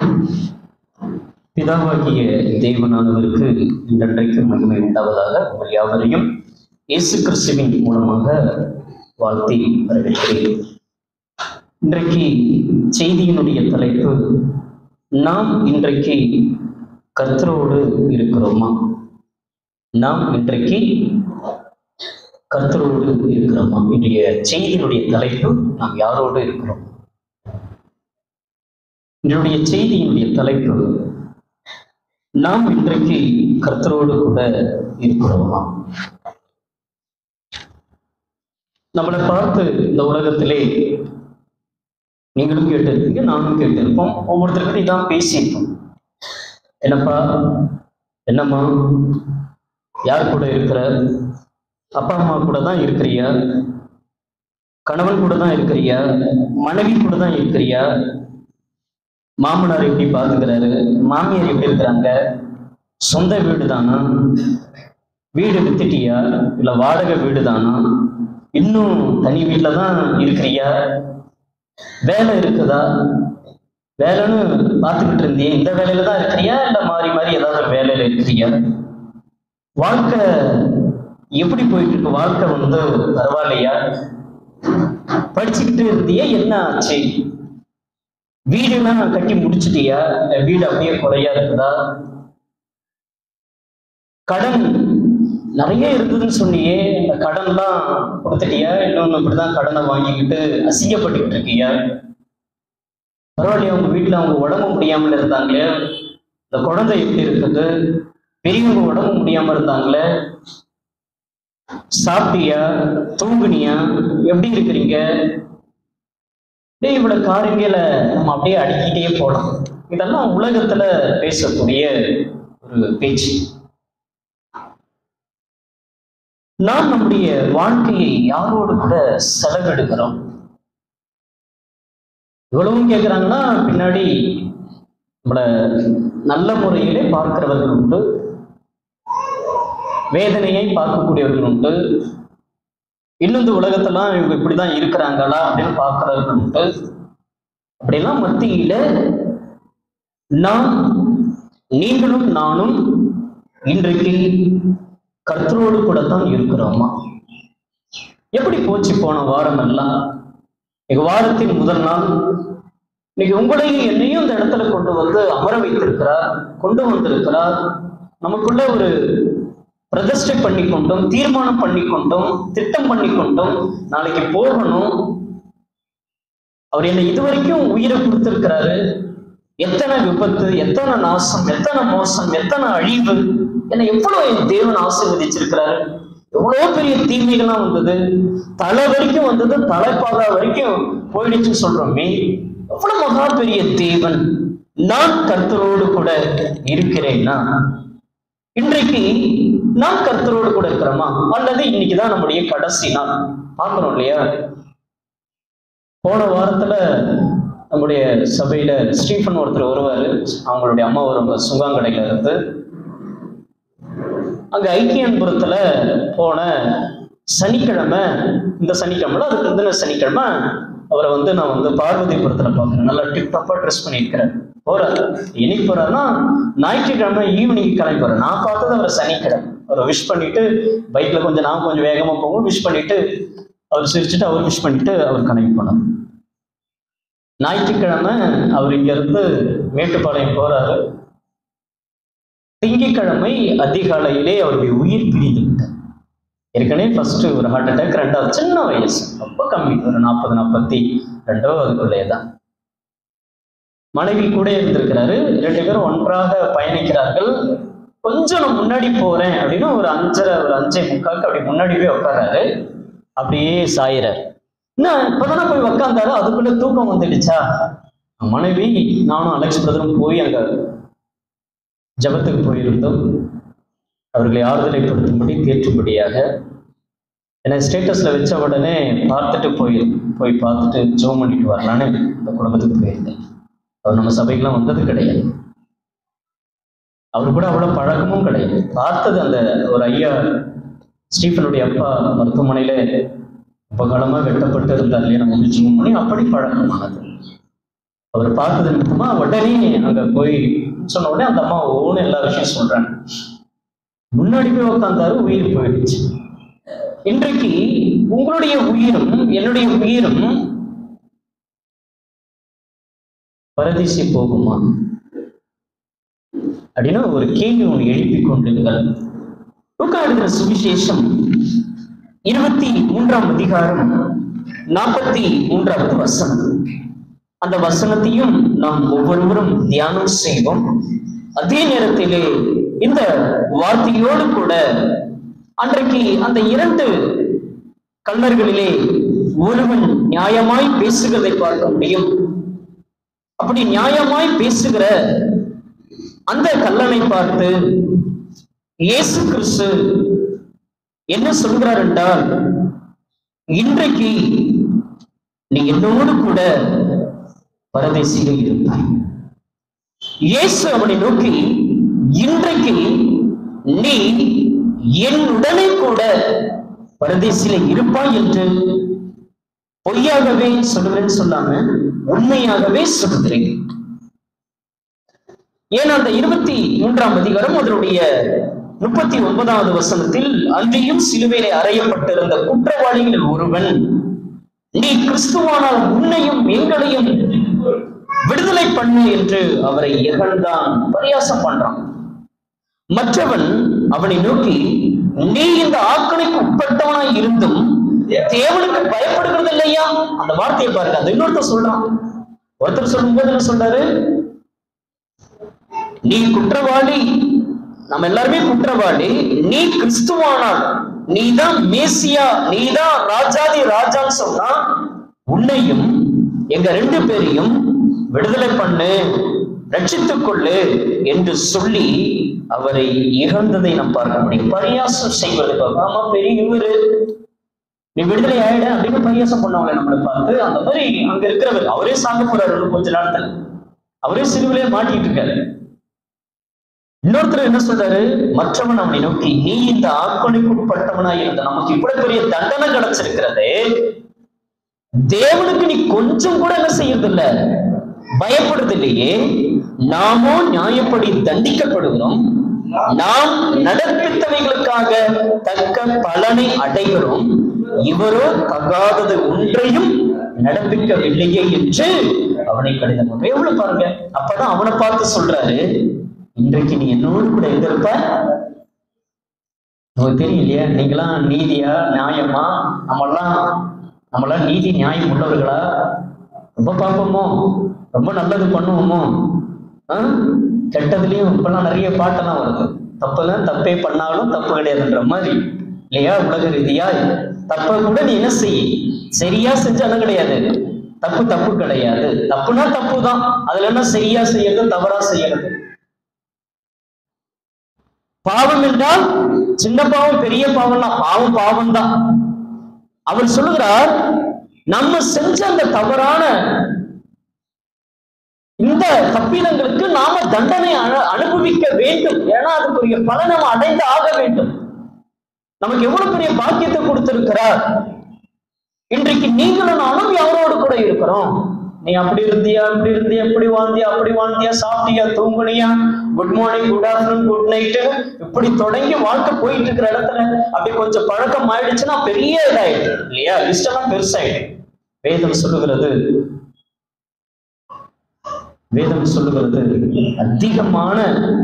பிதாவாகிய தேவனானவருக்கு இன்றன்றைக்கு மகிமை உண்டாவதாக உங்கள் யாவரையும் இயேசு கிறிஸ்துவின் மூலமாக வாழ்த்தி வரவேற்கிறேன் இன்றைக்கு செய்தியினுடைய தலைப்பு நாம் இன்றைக்கு கர்த்தரோடு இருக்கிறோமா நாம் இன்றைக்கு கர்த்தரோடு இருக்கிறோமா இன்றைய செய்தியினுடைய தலைப்பு நாம் யாரோடு இருக்கிறோம் என்னுடைய செய்தியினுடைய தலைப்பு நாம் இன்றைக்கு கர்த்தரோடு கூட இருக்கிறோமா நம்மளை பார்த்து இந்த உலகத்திலே நீங்களும் கேட்டிருப்பீங்க நானும் கேட்டிருப்போம் ஒவ்வொருத்தருக்கிட்ட இதான் பேசியிருப்போம் என்னப்பா என்னம்மா யார் கூட இருக்கிற அப்பா அம்மா கூட தான் இருக்கிறியா கணவன் கூட தான் இருக்கிறியா மனைவி கூட தான் இருக்கிறியா மாமனார் எப்படி பார்த்துக்கிறாரு மாமியார் எப்படி இருக்கிறாங்க சொந்த வீடு தானா வீடு வித்துட்டியா இல்ல வாடகை வீடு தானா இன்னும் தனி வீட்டுல தான் இருக்கிறியா வேலை இருக்குதா வேலைன்னு பார்த்துக்கிட்டு இருந்தியே இந்த வேலையில தான் இருக்கிறியா இல்ல மாறி மாறி ஏதாவது ஒரு வேலையில இருக்கிறியா வாழ்க்கை எப்படி போயிட்டு இருக்கு வாழ்க்கை வந்து பரவாயில்லையா படிச்சுக்கிட்டு இருந்தியே என்ன ஆச்சு வீடுலாம் கட்டி முடிச்சிட்டியா இல்ல வீடு அப்படியே குறையா இருக்குதா கடன் நிறைய இருந்ததுன்னு சொன்னியே இந்த கடன்லாம் கொடுத்துட்டியா இன்னொன்னு இப்படிதான் கடனை வாங்கிக்கிட்டு அசிங்கப்பட்டுக்கிட்டு இருக்கியா பரவாயில்லையா உங்க வீட்டுல அவங்க உடம்பு முடியாமல் இருந்தாங்களே இந்த குழந்தை எப்படி இருக்குது பெரியவங்க உடம்பு முடியாம இருந்தாங்களே சாப்பிட்டியா தூங்குனியா எப்படி இருக்கிறீங்க டேய் இவ்வளவு காரியங்களை நம்ம அப்படியே அடுக்கிட்டே போலாம் இதெல்லாம் உலகத்துல பேசக்கூடிய ஒரு பேச்சு நாம் நம்முடைய வாழ்க்கையை யாரோடு கூட செலவிடுகிறோம் இவ்வளவும் கேட்குறாங்கன்னா பின்னாடி நம்மள நல்ல முறையிலே பார்க்கிறவர்கள் உண்டு வேதனையை பார்க்கக்கூடியவர்கள் உண்டு இன்னும் இந்த உலகத்தெல்லாம் இவங்க இப்படிதான் இருக்கிறாங்களா அப்படின்னு பார்க்கறவர்கள் உண்டு அப்படிலாம் மத்தியில நாம் நீங்களும் நானும் இன்றைக்கு கர்த்தரோடு கூட தான் இருக்கிறோமா எப்படி போச்சு போன வாரம் எல்லாம் இன்னைக்கு வாரத்தின் முதல் நாள் இன்னைக்கு உங்களையும் என்னையும் இந்த இடத்துல கொண்டு வந்து அமர வைத்திருக்கிறார் கொண்டு வந்திருக்கிறார் நமக்குள்ள ஒரு பிரதிஷ்டை பண்ணி கொண்டும் தீர்மானம் பண்ணி கொண்டும் திட்டம் பண்ணி கொண்டும் நாளைக்கு போகணும் அவர் என்னை இதுவரைக்கும் உயிரை கொடுத்திருக்கிறாரு எத்தனை விபத்து எத்தனை நாசம் எத்தனை மோசம் எத்தனை அழிவு என்னை எவ்வளவு என் தேவன் ஆசீர்வதிச்சிருக்கிறாரு எவ்வளவு பெரிய தீமைகள்லாம் வந்தது தலை வரைக்கும் வந்தது தலைப்பாதா வரைக்கும் போயிடுச்சுன்னு சொல்றோமே எவ்வளவு மகா பெரிய தேவன் நான் கர்த்தரோடு கூட இருக்கிறேன்னா இன்றைக்கு நாம் கர்த்தரோடு கூட இருக்கிறோமா அல்லது இன்னைக்குதான் நம்முடைய கடைசி நாள் பார்க்கிறோம் இல்லையா போன வாரத்துல நம்முடைய சபையில ஸ்டீஃபன் ஒருத்தர் வருவாரு அவங்களுடைய அம்மா வருவாங்க சுங்காங்கடையில இருந்து அங்க ஐக்கியன்புரத்துல போன சனிக்கிழமை இந்த சனிக்கிழமை அதுக்கு முந்தின சனிக்கிழமை அவரை வந்து நான் வந்து பார்வதிபுரத்துல பார்க்குறேன் நல்லா டிப் டாப்பா ட்ரெஸ் பண்ணியிருக்கிறேன் போறாரு என்னைக்கு போறாருன்னா ஞாயிற்றுக்கிழமை ஈவினிங் கிளம்பி போறேன் நான் பார்த்தது அவர் சனிக்கிழமை அவரை விஷ் பண்ணிட்டு பைக்ல கொஞ்சம் நான் கொஞ்சம் வேகமா போகும் விஷ் பண்ணிட்டு அவர் சிரிச்சுட்டு அவர் விஷ் பண்ணிட்டு அவர் கிளம்பி போனார் ஞாயிற்றுக்கிழமை அவர் இங்க இருந்து மேட்டுப்பாளையம் போறாரு திங்கட்கிழமை அதிகாலையிலே அவருடைய உயிர் பிரிந்து விட்டார் ஏற்கனவே ஃபர்ஸ்ட் ஒரு ஹார்ட் அட்டாக் ரெண்டாவது சின்ன வயசு ரொம்ப கம்மி ஒரு நாற்பது நாற்பத்தி ரெண்டோ அதுக்குள்ளே தான் மனைவி கூட இருந்திருக்கிறாரு ரெண்டு பேரும் ஒன்றாக பயணிக்கிறார்கள் கொஞ்சம் நான் முன்னாடி போறேன் அப்படின்னு ஒரு அஞ்சரை ஒரு அஞ்சே முக்காக்கு அப்படி முன்னாடி போய் உட்காராரு அப்படியே சாயிறாரு என்ன இப்பதானே போய் உக்காந்தாரு அதுக்குள்ள தூக்கம் வந்துடுச்சா மனைவி நானும் அலெக்ஸ் பிரதரும் போய் அங்க ஜபத்துக்கு போயிருந்தோம் அவர்களை ஆறுதலைப்படுத்தும்படி தேற்றும்படியாக என்னை ஸ்டேட்டஸ்ல வச்ச உடனே பார்த்துட்டு போய் போய் பார்த்துட்டு ஜோம் பண்ணிட்டு வரலான்னு இந்த குடும்பத்துக்கு போயிருந்தேன் அவர் நம்ம சபைக்கெல்லாம் வந்தது கிடையாது அவர் கூட அவ்வளவு பழக்கமும் கிடையாது பார்த்தது அந்த ஒரு ஐயா ஸ்டீஃபனுடைய அப்பா மருத்துவமனையில ரொம்ப காலமா வெட்டப்பட்டு இருந்தார் இல்லையா நம்ம ஜூம் பண்ணி அப்படி பழக்கமானது அவர் பார்த்தது நிமித்தமா உடனே அங்க போய் சொன்ன உடனே அந்த அம்மா ஒவ்வொன்று எல்லா விஷயம் சொல்றாங்க முன்னாடி போய் உட்காந்தாரு உயிர் போயிடுச்சு இன்றைக்கு உங்களுடைய உயிரும் என்னுடைய உயிரும் பரதேசி போகுமா அப்படின்னு ஒரு கேள்வி ஒன்று எழுப்பிக் கொண்டிருங்கள் லூக்கா எழுதின சுவிசேஷம் இருபத்தி மூன்றாம் அதிகாரம் நாற்பத்தி மூன்றாவது வசனம் அந்த வசனத்தையும் நாம் ஒவ்வொருவரும் தியானம் செய்வோம் அதே நேரத்திலே இந்த வார்த்தையோடு கூட அன்றைக்கு அந்த இரண்டு கல்லர்களிலே ஒருவன் நியாயமாய் பேசுகிறதை பார்க்க முடியும் அப்படி நியாயமாய் பேசுகிற அந்த கல்லனை பார்த்து இயேசு கிறிஸ்து என்ன சொல்கிறார் என்றால் இன்றைக்கு நீ என்னோடு கூட பரதேசியில் இருப்பாய் இயேசு அவனை நோக்கி இன்றைக்கு நீ என் உடனே கூட பரதேசில இருப்பாய் என்று பொய்யாகவே சொல்லுவேன்னு சொல்லாம உண்மையாகவே சொல்லுகிறேன் ஏன் அந்த இருபத்தி மூன்றாம் அதிகாரம் அதனுடைய முப்பத்தி ஒன்பதாவது வசனத்தில் அன்றையும் சிலுவையிலே அறையப்பட்டிருந்த குற்றவாளிகளில் ஒருவன் நீ கிறிஸ்துவானால் உன்னையும் எங்களையும் விடுதலை பண்ணு என்று அவரை இகழ்ந்தான் பரியாசம் பண்றான் மற்றவன் அவனை நோக்கி நீ இந்த ஆக்கணைக்கு உட்பட்டவனாய் இருந்தும் தேவனுக்கு பயப்படுகிறது இல்லையா அந்த வார்த்தையை பாருங்க அது இன்னொருத்தர் சொல்றான் ஒருத்தர் சொல்லும்போது என்ன சொல்றாரு நீ குற்றவாளி நம்ம எல்லாருமே குற்றவாளி நீ கிறிஸ்துவானால் நீதான் மேசியா நீதான் ராஜாதி ராஜான்னு சொன்னா உன்னையும் எங்க ரெண்டு பேரையும் விடுதலை பண்ணு ரட்சித்துக் கொள்ளு என்று சொல்லி அவரை இகழ்ந்ததை நாம் பார்க்க முடியும் பரியாசம் செய்வது ஆமா பெரிய இவரு நீ விடுதலை ஆயிட அப்படின்னு பரியாசம் பண்ணவங்க நம்மளை பார்த்து அந்த மாதிரி அங்க இருக்கிறவர் அவரே சாங்க போறாரு இன்னும் கொஞ்ச நேரத்துல அவரே சிறுவிலே மாட்டிட்டு இருக்காரு இன்னொருத்தர் என்ன சொல்றாரு மற்றவன் அவனை நோக்கி நீ இந்த ஆக்கணிக்குட்பட்டவனா இருந்த நமக்கு இவ்வளவு பெரிய தண்டனை கிடைச்சிருக்கிறதே தேவனுக்கு நீ கொஞ்சம் கூட என்ன செய்யறது இல்ல பயப்படுறது இல்லையே நாமோ நியாயப்படி தண்டிக்கப்படுகிறோம் நாம் நடப்பித்தவைகளுக்காக தக்க பலனை அடைகிறோம் இவரோ தகாதது ஒன்றையும் நடப்பிக்கவில்லையே என்று அவனை கடிதம் பண்றார். எவ்வளவு பாருங்க அப்பதான் அவனை பார்த்து சொல்றாரு இன்றைக்கு நீ என்னோடு கூட எங்க இருப்ப உங்களுக்கு தெரியும் இல்லையா நீங்களாம் நீதியா நியாயமா நம்மெல்லாம் நம்மளாம் நீதி நியாயம் உள்ளவர்களா ரொம்ப பார்ப்போமோ ரொம்ப நல்லது பண்ணுவோமோ ஆ? கெட்டதுலயும் இப்பெல்லாம் நிறைய பாட்டெல்லாம் வருது தப்புலாம் தப்பே பண்ணாலும் தப்பு கிடையாதுன்ற மாதிரி இல்லையா உலக ரீதியா தப்ப கூட நீ என்ன செய் சரியா செஞ்சாலும் கிடையாது தப்பு தப்பு கிடையாது தப்புனா தப்பு தான் அதுல என்ன சரியா செய்யறது தவறா செய்யறது பாவம் என்றால் சின்ன பாவம் பெரிய பாவம்லாம் பாவம் பாவம் தான் அவர் சொல்லுகிறார் நம்ம செஞ்ச அந்த தவறான இந்த தப்பிதங்களுக்கு நாம தண்டனை அனு- அனுபவிக்க வேண்டும் ஏன்னா அதுக்குரிய பலன் நம்ம அடைந்து ஆக வேண்டும் நமக்கு எவ்வளவு பெரிய பாக்கியத்தை கொடுத்திருக்கிறார் இன்றைக்கு நீங்களும் நானும் யாரோடு கூட இருக்கிறோம் நீ அப்படி இருந்தியா இப்படி இருந்தியா இப்படி வாழ்ந்தியா அப்படி வாழ்ந்தியா சாப்பிட்டியா தூங்குனியா good morning good afternoon good night இப்படி தொடங்கி வாழ்க்கை போயிட்டு இருக்கிற இடத்துல அப்படி கொஞ்சம் பழக்கம் ஆயிடுச்சுன்னா பெரிய இதாயிடுது இல்லையா லிஸ்ட் எல்லாம் பெருசாயிடும் வேதம் சொல்லுகிறது வேதம் சொல்லுகிறது அதிகமான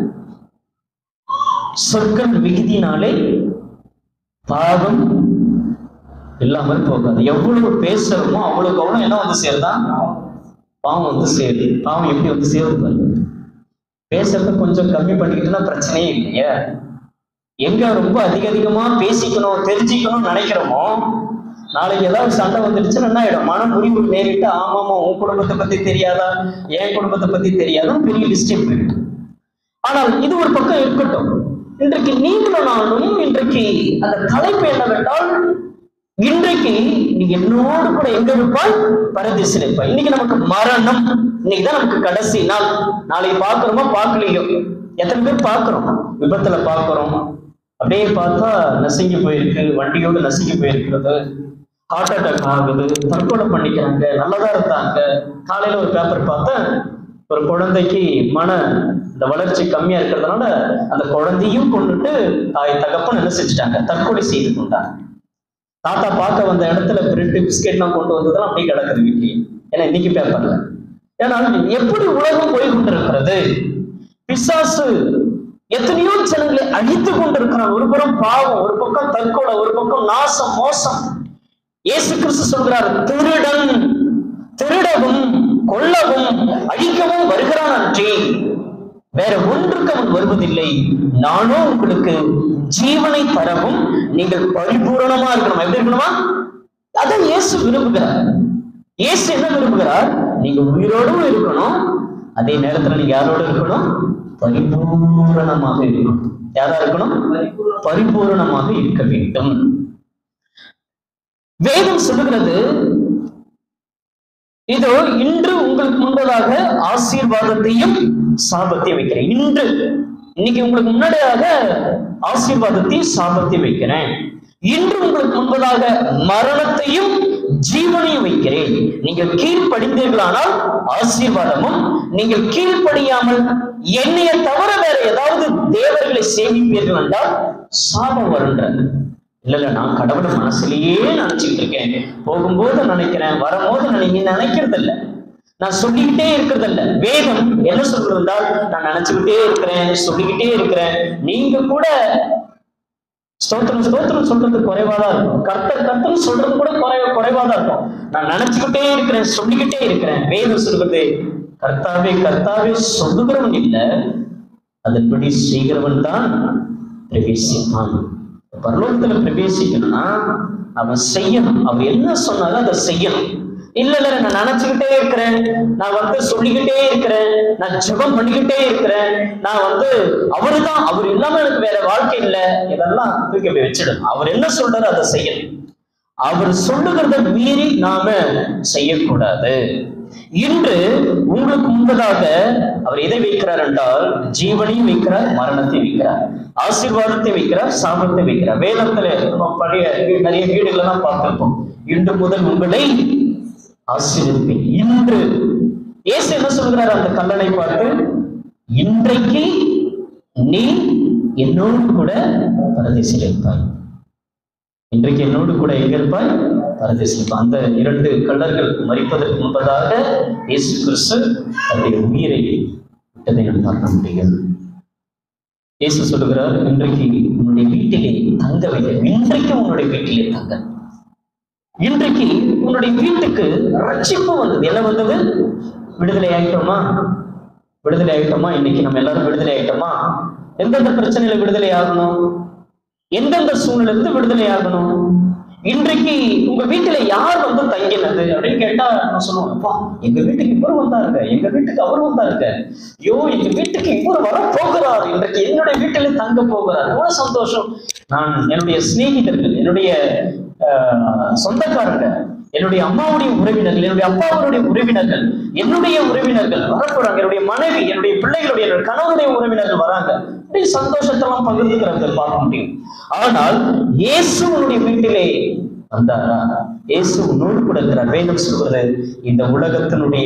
சொற்கள் மிகுதினாலே பாவம் இல்லாமல் போகாது எவ்வளவு பேசுறோமோ அவ்வளவுக்கு அவ்வளவு என்ன வந்து சேருதா பாவம் வந்து சேருது பாவம் எப்படி வந்து சேருது பாருங்க. பேசுறத கொஞ்சம் கம்மி பண்ணிக்கிட்டோம்னா பிரச்சனையே இல்லையே எங்க ரொம்ப அதிக அதிகமா பேசிக்கணும் தெரிஞ்சுக்கணும்னு நினைக்கிறோமோ நாளைக்கு ஏதாவது சண்டை வந்துடுச்சுன்னா என்ன ஆயிடும் மன முறிவு நேரிட்டு ஆமாமா உன் குடும்பத்தை பத்தி தெரியாதா என் குடும்பத்தை பத்தி தெரியாதா பெரிய லிஸ்டே போயிடும் ஆனால் இது ஒரு பக்கம் இருக்கட்டும் இன்றைக்கு நீங்களும் நானும் இன்றைக்கு அந்த தலைப்பு என்னவென்றால் இன்றைக்கு நீ என்னோடு கூட எங்க இருப்பாய் பரதேசில் இருப்பாய் இன்னைக்கு நமக்கு மரணம் இன்னைக்கு தான் நமக்கு கடைசி நாள் நாளைக்கு பார்க்கிறோமோ பார்க்கலையோ எத்தனை பேர் பார்க்கிறோம் விபத்துல பார்க்கிறோம் அப்படியே பார்த்தா நசுங்கி போயிருக்கு வண்டியோடு நசுங்கி போயிருக்கிறது ஹார்ட் அட்டாக் ஆகுது தற்கொலை பண்ணிக்கிறாங்க நல்லதா இருந்தாங்க காலையில ஒரு பேப்பர் பார்த்தேன் ஒரு குழந்தைக்கு மன இந்த வளர்ச்சி கம்மியா இருக்கிறதுனால அந்த குழந்தையும் கொண்டுட்டு தாய் தகப்பன் என்ன செஞ்சுட்டாங்க தற்கொலை செய்து கொண்டாங்க தாத்தா பார்க்க வந்த இடத்துல பிரெட் பிஸ்கெட்லாம் கொண்டு வந்ததெல்லாம் அப்படியே கிடக்குது வீட்லயே ஏன்னா இன்னைக்கு பேப்பர்ல ஏன்னா எப்படி உலகம் போய் கொண்டிருக்கிறது பிசாசு எத்தனையோ ஜனங்களை அழித்து கொண்டிருக்கிறான் ஒரு புறம் பாவம் ஒரு பக்கம் தற்கொலை ஒரு பக்கம் நாசம் மோசம் இயேசு கிறிஸ்து சொல்கிறார் திருடன் திருடவும் கொல்லவும் அழிக்கவும் வருகிறான் அன்றி வேற ஒன்றுக்கு அவன் வருவதில்லை நானும் உங்களுக்கு ஜீவனை தரவும் நீங்கள் பரிபூரணமா இருக்கணும் எப்படி இருக்கணுமா அதான் இயேசு விரும்புகிறார் இயேசு என்ன விரும்புகிறார் நீங்க உயிரோடும் இருக்கணும் அதே நேரத்துல நீங்க யாரோட இருக்கணும் பரிபூரணமாக இருக்கணும் யாரா இருக்கணும் பரிபூரணமாக இருக்க வேண்டும் வேதம் சொல்லுகிறது இதோ இன்று உங்களுக்கு முன்பதாக ஆசீர்வாதத்தையும் சாபத்தையும் வைக்கிறேன் இன்று இன்னைக்கு உங்களுக்கு முன்னாடியாக ஆசீர்வாதத்தையும் சாபத்தையும் வைக்கிறேன் இன்று உங்களுக்கு முன்பதாக மரணத்தையும் ஜீவனையும் வைக்கிறேன் நீங்கள் கீழ்ப்படிந்தீர்களானால் ஆசீர்வாதமும் நீங்கள் கீழ்ப்படியாமல் என்னைய தவிர வேற ஏதாவது தேவர்களை சேமிப்பீர்கள் என்றால் சாபம் வருன்றது இல்ல இல்ல நான் கடவுளை மனசுலயே நினைச்சுக்கிட்டு இருக்கேன் போகும்போது நினைக்கிறேன் வரும்போது நினை நினைக்கிறது இல்ல நான் சொல்லிக்கிட்டே இருக்கிறது இல்ல வேதம் என்ன சொல்றது என்றால் நான் நினைச்சுக்கிட்டே இருக்கிறேன் சொல்லிக்கிட்டே இருக்கிறேன் நீங்க கூட ஸ்தோத்திரம் ஸ்தோத்திரம் சொல்றது குறைவா தான் இருக்கும் கர்த்தர் கர்த்தர் சொல்றது கூட குறை குறைவா தான் இருக்கும் நான் நினைச்சுக்கிட்டே இருக்கிறேன் சொல்லிக்கிட்டே இருக்கிறேன் வேதம் சொல்கிறது கர்த்தாவே கர்த்தாவே சொல்லுகிறவன் இல்ல அதன்படி செய்கிறவன் தான் பிரவேசிப்பான் பரலோகத்துல பிரவேசிக்கணும்னா அவன் செய்யணும் அவன் என்ன சொன்னாலும் அதை செய்யணும் இல்ல இல்ல நான் நினைச்சுக்கிட்டே இருக்கிறேன் நான் வந்து சொல்லிக்கிட்டே இருக்கிறேன் நான் ஜெபம் பண்ணிக்கிட்டே இருக்கிறேன் நான் வந்து அவருதான் அவர் இல்லாம எனக்கு வேற வாழ்க்கை இல்ல இதெல்லாம் தூக்கி போய் வச்சிடணும் அவர் என்ன சொல்றாரு அதை செய்யணும் அவர் சொல்லுகிறத மீறி நாம செய்யக்கூடாது இன்று உங்களுக்கு முன்பதாக அவர் எதை வைக்கிறார் என்றால் ஜீவனையும் வைக்கிறார் மரணத்தையும் வைக்கிறார் ஆசீர்வாதத்தை வைக்கிறார் சாபத்தை வைக்கிறார் வேதத்துல நம்ம பழைய வீ- நிறைய வீடுகளெல்லாம் பார்த்திருப்போம் இன்று முதல் உங்களை ஆசீர்வதிப்பேன் இன்று இயேசு என்ன சொல்கிறார் அந்த கல்லனை பார்த்து இன்றைக்கு நீ என்னோடு கூட பரதேசில் இருப்பாய் இன்றைக்கு என்னோடு கூட எங்க இருப்பாய் பரதேசில் அந்த இரண்டு கள்ளர்கள் மறிப்பதற்கு முன்பதாக இயேசு கிறிஸ்து தன்னுடைய உயிரை விட்டதை நாம் பார்க்க முடிகிறது இயேசு சொல்லுகிறார் இன்றைக்கு உன்னுடைய வீட்டிலே தங்க வைக்க இன்றைக்கு உன்னுடைய வீட்டிலே தங்க இன்றைக்கு உன்னுடைய வீட்டுக்கு ரட்சிப்பு வந்தது என்ன வந்தது விடுதலை ஆயிட்டோமா விடுதலை ஆயிட்டோமா இன்னைக்கு நம்ம எல்லாரும் விடுதலை ஆயிட்டோமா எந்தெந்த பிரச்சனையில விடுதலை ஆகணும் எந்தெந்த சூழ்நிலை இருந்து விடுதலை ஆகணும் இன்றைக்கு உங்க வீட்டுல யார் வந்து தங்கினது அப்படின்னு கேட்டா நான் சொல்லுவேன் அப்பா எங்க வீட்டுக்கு இவர் வந்தாருங்க எங்க வீட்டுக்கு அவர் வந்தாருங்க ஐயோ எங்க வீட்டுக்கு இவர் வர போகிறார் இன்றைக்கு என்னுடைய வீட்டில தங்க போகிறார் எவ்வளவு சந்தோஷம் நான் என்னுடைய சிநேகிதர்கள் என்னுடைய ஆஹ், சொந்தக்காரங்க என்னுடைய அம்மாவுடைய உறவினர்கள் என்னுடைய அப்பாவுடைய உறவினர்கள் என்னுடைய உறவினர்கள் வரப்போறாங்க என்னுடைய மனைவி என்னுடைய பிள்ளைகளுடைய என்னுடைய கணவருடைய உறவினர்கள் வராங்க அப்படி சந்தோஷத்தெல்லாம் பகிர்ந்துக்கிறத பார்க்க முடியும் ஆனால் இயேசு உன்னுடைய வீட்டிலே வந்தாரா இயேசு உன்னோடு கூட இருக்கிறார் வேதம் சொல்கிறது இந்த உலகத்தினுடைய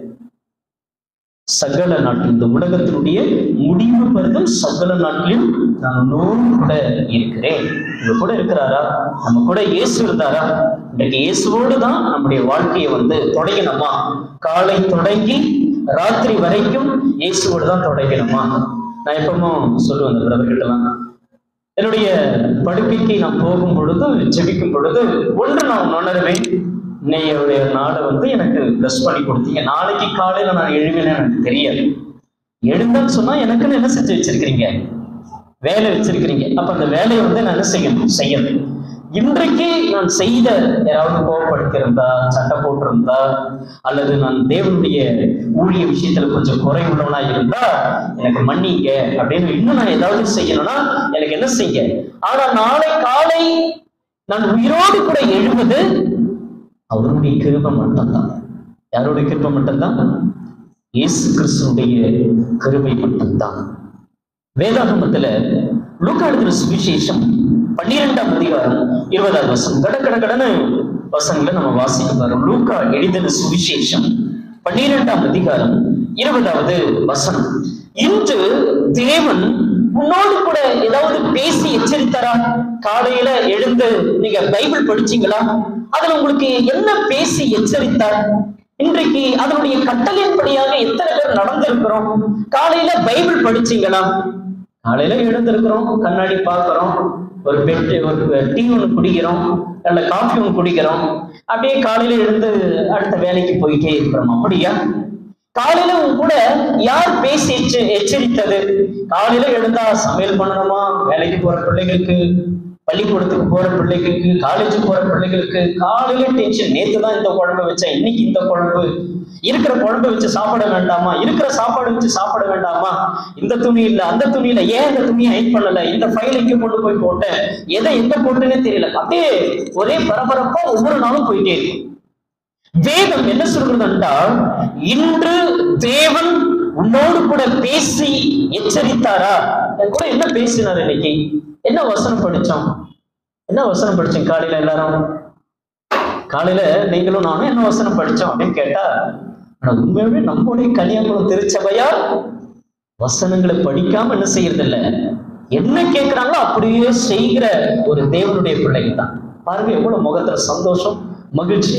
சகல நாட்டில் இந்த உலகத்தினுடைய முடிவு பருதம் சகல நாட்டிலும் நான் உன்னோடு கூட இருக்கிறேன் இவ கூட இருக்கிறாரா நம்ம கூட இயேசு இருந்தாரா இன்றைக்கு இயேசுவோடு தான் நம்முடைய வாழ்க்கையை வந்து தொடங்கணுமா காலை தொடங்கி ராத்திரி வரைக்கும் இயேசுவோடு தான் தொடங்கணுமா நான் எப்பவும் சொல்லுவேன் அந்த பிரதர்கிட்டலாம் என்னுடைய படுக்கைக்கு நான் போகும் பொழுது ஜெபிக்கும் பொழுது ஒன்று நான் உணர்வேன் இன்னையுடைய நாளை வந்து எனக்கு ப்ளஸ் பண்ணி கொடுத்தீங்க நாளைக்கு காலையில நான் எழுவேன்னு எனக்கு தெரியாது எழுந்தேன்னு சொன்னா எனக்குன்னு என்ன செஞ்சு வச்சிருக்கிறீங்க வேலை வச்சிருக்கிறீங்க அப்ப அந்த வேலையை வந்து நான் என்ன செய்யணும் செய்யணும் இன்றைக்கு நான் செய்த யாராவது கோவப்படுத்தியிருந்தா சண்டை போட்டிருந்தா அல்லது நான் தேவனுடைய ஊழிய விஷயத்துல கொஞ்சம் குறை உள்ளவனா இருந்தா எனக்கு மன்னிங்க அப்படின்னு இன்னும் நான் ஏதாவது செய்யணும்னா எனக்கு என்ன செய்ய ஆனா நாளை காலை நான் உயிரோடு கூட எழுவது அவருடைய கிருபை மட்டும்தான் யாருடைய கிருபை மட்டும்தான் இயேசு கிறிஸ்துடைய கிருபை மட்டும்தான் வேதாகமத்துல லூக்கா எழுதின சுவிசேஷம் பன்னிரெண்டாம் அதிகாரம் இருபதாவது வருஷம் கட கட கடன்னு வசனங்களை நம்ம வாசிக்க போறோம் லூக்கா எழுதின சுவிசேஷம் பன்னிரெண்டாம் அதிகாரம் இருபதாவது வசனம் இன்று தேவன் உன்னோடு கூட ஏதாவது பேசி எச்சரித்தாரா காலையில எழுந்து நீங்க பைபிள் படிச்சீங்களா அதுல உங்களுக்கு என்ன பேசி எச்சரித்தார் இன்றைக்கு அதனுடைய கட்டளையின்படியாக எத்தனை பேர் நடந்திருக்கிறோம் காலையில பைபிள் படிச்சீங்களா காலையில எழுந்திருக்கிறோம் கண்ணாடி பார்க்கிறோம் ஒரு பெட் ஒரு டீ ஒன்று குடிக்கிறோம் நல்ல காஃபி ஒன்று குடிக்கிறோம் அப்படியே காலையில எழுந்து அடுத்த வேலைக்கு போயிட்டே இருக்கிறோம் அப்படியா காலையில உன் கூட யார் பேசி எச்ச- எச்சரித்தது காலையில எழுந்தா சமையல் பண்ணணுமா வேலைக்கு போற பிள்ளைகளுக்கு பள்ளிக்கூடத்துக்கு போற பிள்ளைகளுக்கு காலேஜ் போற பிள்ளைகளுக்கு காலையில டென்ஷன் நேத்து தான் இந்த குழம்பு வச்சேன் இன்னைக்கு இந்த குழம்பு இருக்கிற குழம்பு வச்சு சாப்பிட வேண்டாமா இருக்கிற சாப்பாடு வச்சு சாப்பிட வேண்டாமா இந்த துணி இல்ல அந்த துணி இல்ல ஏன் இந்த துணியை ஹைட் பண்ணல இந்த ஃபைல் எங்க கொண்டு போய் போட்டேன் எதை எங்க போட்டேனே தெரியல அப்படியே ஒரே பரபரப்பா ஒவ்வொரு நாளும் போயிட்டே இருக்கும் வேதம் என்ன சொல்கிறது என்றால் இன்று தேவன் உன்னோடு கூட பேசி எச்சரித்தாரா என் கூட என்ன பேசினார் இன்னைக்கு என்ன வசனம் படிச்சோம் என்ன வசனம் படிச்சோம் காலையில எல்லாரும் காலையில நீங்களும் நானும் என்ன வசனம் படிச்சோம் அப்படின்னு கேட்டா ஆனா உண்மையாவே நம்முடைய கன்னியாகுளம் திருச்சபையா வசனங்களை படிக்காம என்ன செய்யறது இல்ல என்ன கேட்கிறாங்களோ அப்படியே செய்கிற ஒரு தேவனுடைய பிள்ளைங்க தான் பாருங்க எவ்வளவு முகத்துல சந்தோஷம் மகிழ்ச்சி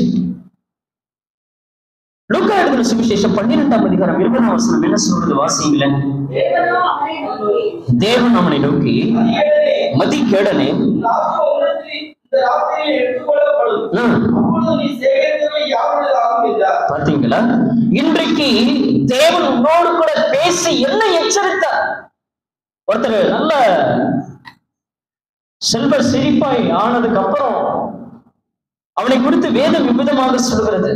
லூக்கா எழுதின சுவிசேஷம் பன்னிரெண்டாம் அதிகாரம் இருபதாம் வசனம் என்ன சொல்றது வாசிங்களேன் தேவனோ அவனை நோக்கி, தேவன் அவனை நோக்கி "மதியேடனே, மதிக்கேடனே நாற்பது வருடத்தில் இந்த ராத்திரியில் எடுத்துக்கொள்ளப்படும். ம், அப்பொழுது நீ சேகரித்தவை யாருடையதாகும் என்றார். பாத்தீங்களா இன்றைக்கு தேவன் உன்னோடு கூட பேசி என்ன எச்சரித்தார் ஒருத்தர் நல்ல செல்வ செழிப்பாய் ஆனதுக்கு அப்புறம் அவனை குறித்து வேதம் விபதமாக சொல்கிறது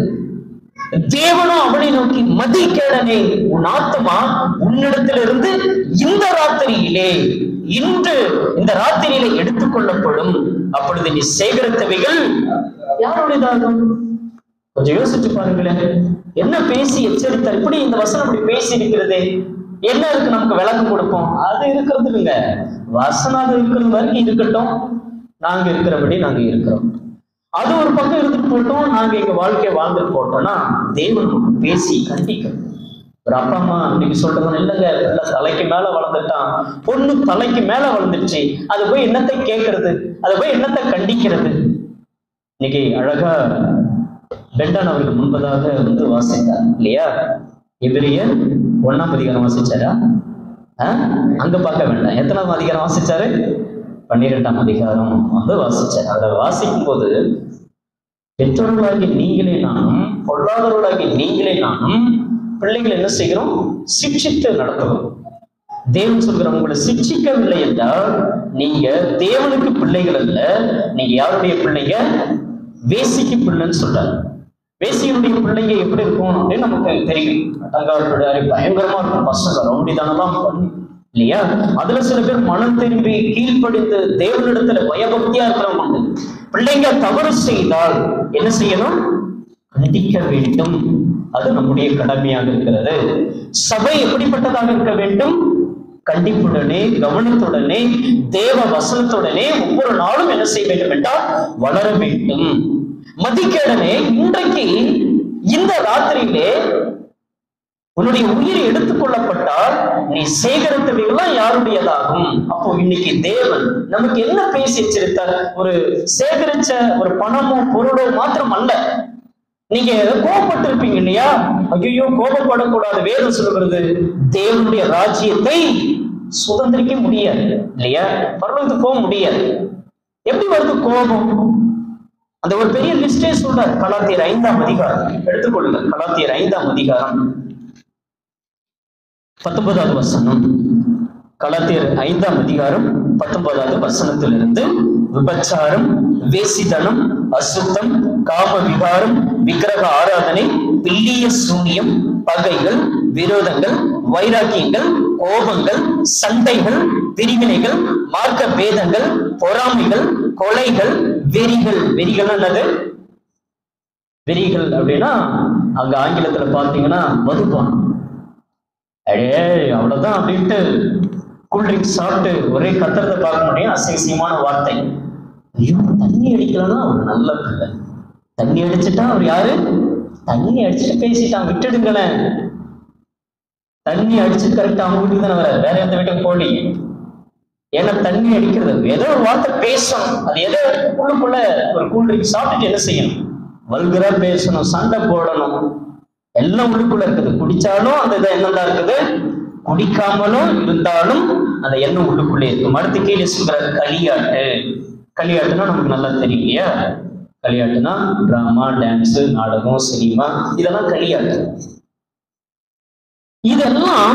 தேவனும் அவனை நோக்கி மதிக்கேடனே உன் ஆத்மா உன்னிடத்திலிருந்து இந்த ராத்திரியிலே இன்று இந்த ராத்திரியிலே எடுத்துக்கொள்ளப்படும் அப்பொழுது நீ சேகரித்தவைகள் யாருடையதாகும் கொஞ்சம் யோசிச்சு பாருங்களேன் என்ன பேசி எச்சரித்தார் இப்படி இந்த வசனம் இப்படி பேசி இருக்கிறதே என்ன இருக்கு நமக்கு விளக்கம் கொடுப்போம் அது இருக்கிறது இல்லைங்க வசனம் அது இருக்கிறது வரைக்கும் இருக்கட்டும் நாங்க இருக்கிறபடி நாங்க இருக்கிறோம் அது ஒரு பக்கம் இருந்துட்டு போட்டோம் நாங்க எங்க வாழ்க்கையை வாழ்ந்துட்டு போட்டோம்னா தேவன் நமக்கு பேசி கண்டிக்கணும் ஒரு அப்பா அம்மா இன்னைக்கு சொல்றது இல்லைங்க பிள்ளை தலைக்கு மேல வளர்ந்துட்டான் பொண்ணு தலைக்கு மேல வளர்ந்துருச்சு அது போய் என்னத்தை கேட்கறது அது போய் என்னத்தை கண்டிக்கிறது இன்னைக்கு அழகா பெண்டான் அவருக்கு முன்பதாக வந்து வாசித்தார் இல்லையா எபிரியர் ஒண்ணாம் அதிகாரம் வாசிச்சாரா ஆ? அங்க பார்க்க வேண்டாம் எத்தனாம் அதிகாரம் வாசிச்சாரு பன்னிரெண்டாம் அதிகாரம் வந்து வாசிச்சார் அதை வாசிக்கும் போது பெற்றோர்களாகிய நீங்களே நானும் பொருளாதாரர்களாகிய நீங்களே நானும் பிள்ளைகள் என்ன செய்கிறோம் சிக்ஷித்து நடத்துவோம் தேவன் சொல்கிற உங்களை சிக்ஷிக்கவில்லை என்றால் நீங்க தேவனுக்கு பிள்ளைகள் அல்ல நீங்க யாருடைய பிள்ளைங்க வேசிக்கு பிள்ளைன்னு சொல்றாரு வேசியினுடைய பிள்ளைங்க எப்படி இருக்கும் அப்படின்னு நமக்கு தெரியும் அட்டங்காரு பயங்கரமா இருக்கும் பசங்க ரவுடிதானெல்லாம் பண்ணி இல்லையா அதுல சில பேர் மனம் திரும்பி கீழ்ப்படிந்து தேவனிடத்துல பயபக்தியா இருக்கிறவங்க உண்டு பிள்ளைங்க தவறு செய்தால் என்ன செய்யணும் கண்டிக்க வேண்டும் அது நம்முடைய கடமையாக இருக்கிறது சபை எப்படிப்பட்டதாக இருக்க வேண்டும் கண்டிப்புடனே கவனத்துடனே தேவ வசனத்துடனே ஒவ்வொரு நாளும் என்ன செய்ய வேண்டும் என்றால் வளர வேண்டும் மதிக்கேடனே இன்றைக்கு இந்த ராத்திரியிலே உன்னுடைய உயிர் எடுத்துக்கொள்ளப்பட்டால் நீ சேகரித்தவைகள்லாம் யாருடையதாகும் அப்போ இன்னைக்கு தேவன் நமக்கு என்ன பேசி வச்சிருத்தார் ஒரு சேகரிச்ச ஒரு பணமோ பொருளோ மாத்திரம் அல்ல நீங்க கோபப்பட்டிருப்பீங்க இல்லையா ஐயோ கோபப்படக்கூடாது வேதம் சொல்லுகிறது தேவனுடைய ராஜ்யத்தை சுதந்திரிக்க முடியாது இல்லையா பரலோகத்துக்கு போக முடியாது எப்படி வருது கோபம் அந்த ஒரு பெரிய லிஸ்டே சொல்றார் கலாத்தியர் ஐந்தாம் அதிகாரம் எடுத்துக்கொள்ளுங்க கலாத்தியர் ஐந்தாம் அதிகாரம் பத்தொன்பதாவது வசனம் கலாத்தியர் ஐந்தாம் அதிகாரம் பத்தொன்பதாவது வசனத்திலிருந்து விபச்சாரம் வேசிதனம் அசுத்தம் காம விகாரம் விக்கிரக ஆராதனை பில்லிய சூனியம் பகைகள் விரோதங்கள் வைராக்கியங்கள் கோபங்கள் சண்டைகள் பிரிவினைகள் மார்க்க பேதங்கள் பொறாமைகள் கொலைகள் வெறிகள் வெறிகள் என்னது வெறிகள் அப்படின்னா அங்க ஆங்கிலத்துல பாத்தீங்கன்னா மதுபானம் அடே அவ்வளவுதான் அப்படின்ட்டு கூல்ட்ரிங்க்ஸ் சாப்பிட்டு ஒரே கத்துறத பார்க்க முடியும் அசிங்கமான வார்த்தை ஐயோ தண்ணி அடிக்கலன்னா ஒரு நல்ல பிள்ளை தண்ணி அடிச்சுட்டா அவர் யாரு தண்ணி அடிச்சுட்டு பேசிட்டான் விட்டுடுங்களேன் தண்ணி அடிச்சு கரெக்டா அவங்க வீட்டுக்கு தானே வர வேற எந்த வீட்டுக்கு போகலையே ஏன்னா தண்ணி அடிக்கிறது ஏதோ ஒரு வார்த்தை பேசணும் அது ஏதோ உள்ளுக்குள்ள ஒரு கூல்ட்ரிங்க் சாப்பிட்டுட்டு என்ன செய்யணும் வல்கரா பேசணும் சண்டை போடணும் எல்லாம் உள்ளுக்குள்ள இருக்குது குடிச்சாலும் அந்த இது எண்ணம் தான் இருக்குது குடிக்காமலும் இருந்தாலும் அந்த எண்ணம் உள்ளுக்குள்ளே இருக்கும் அடுத்து கீழே சொல்ற களியாட்டு களியாட்டுனா நமக்கு நல்லா தெரியும் இல்லையா களியாட்டுனா டிராமா டான்ஸ் நாடகம் சினிமா இதெல்லாம் களியாட்டு இதெல்லாம்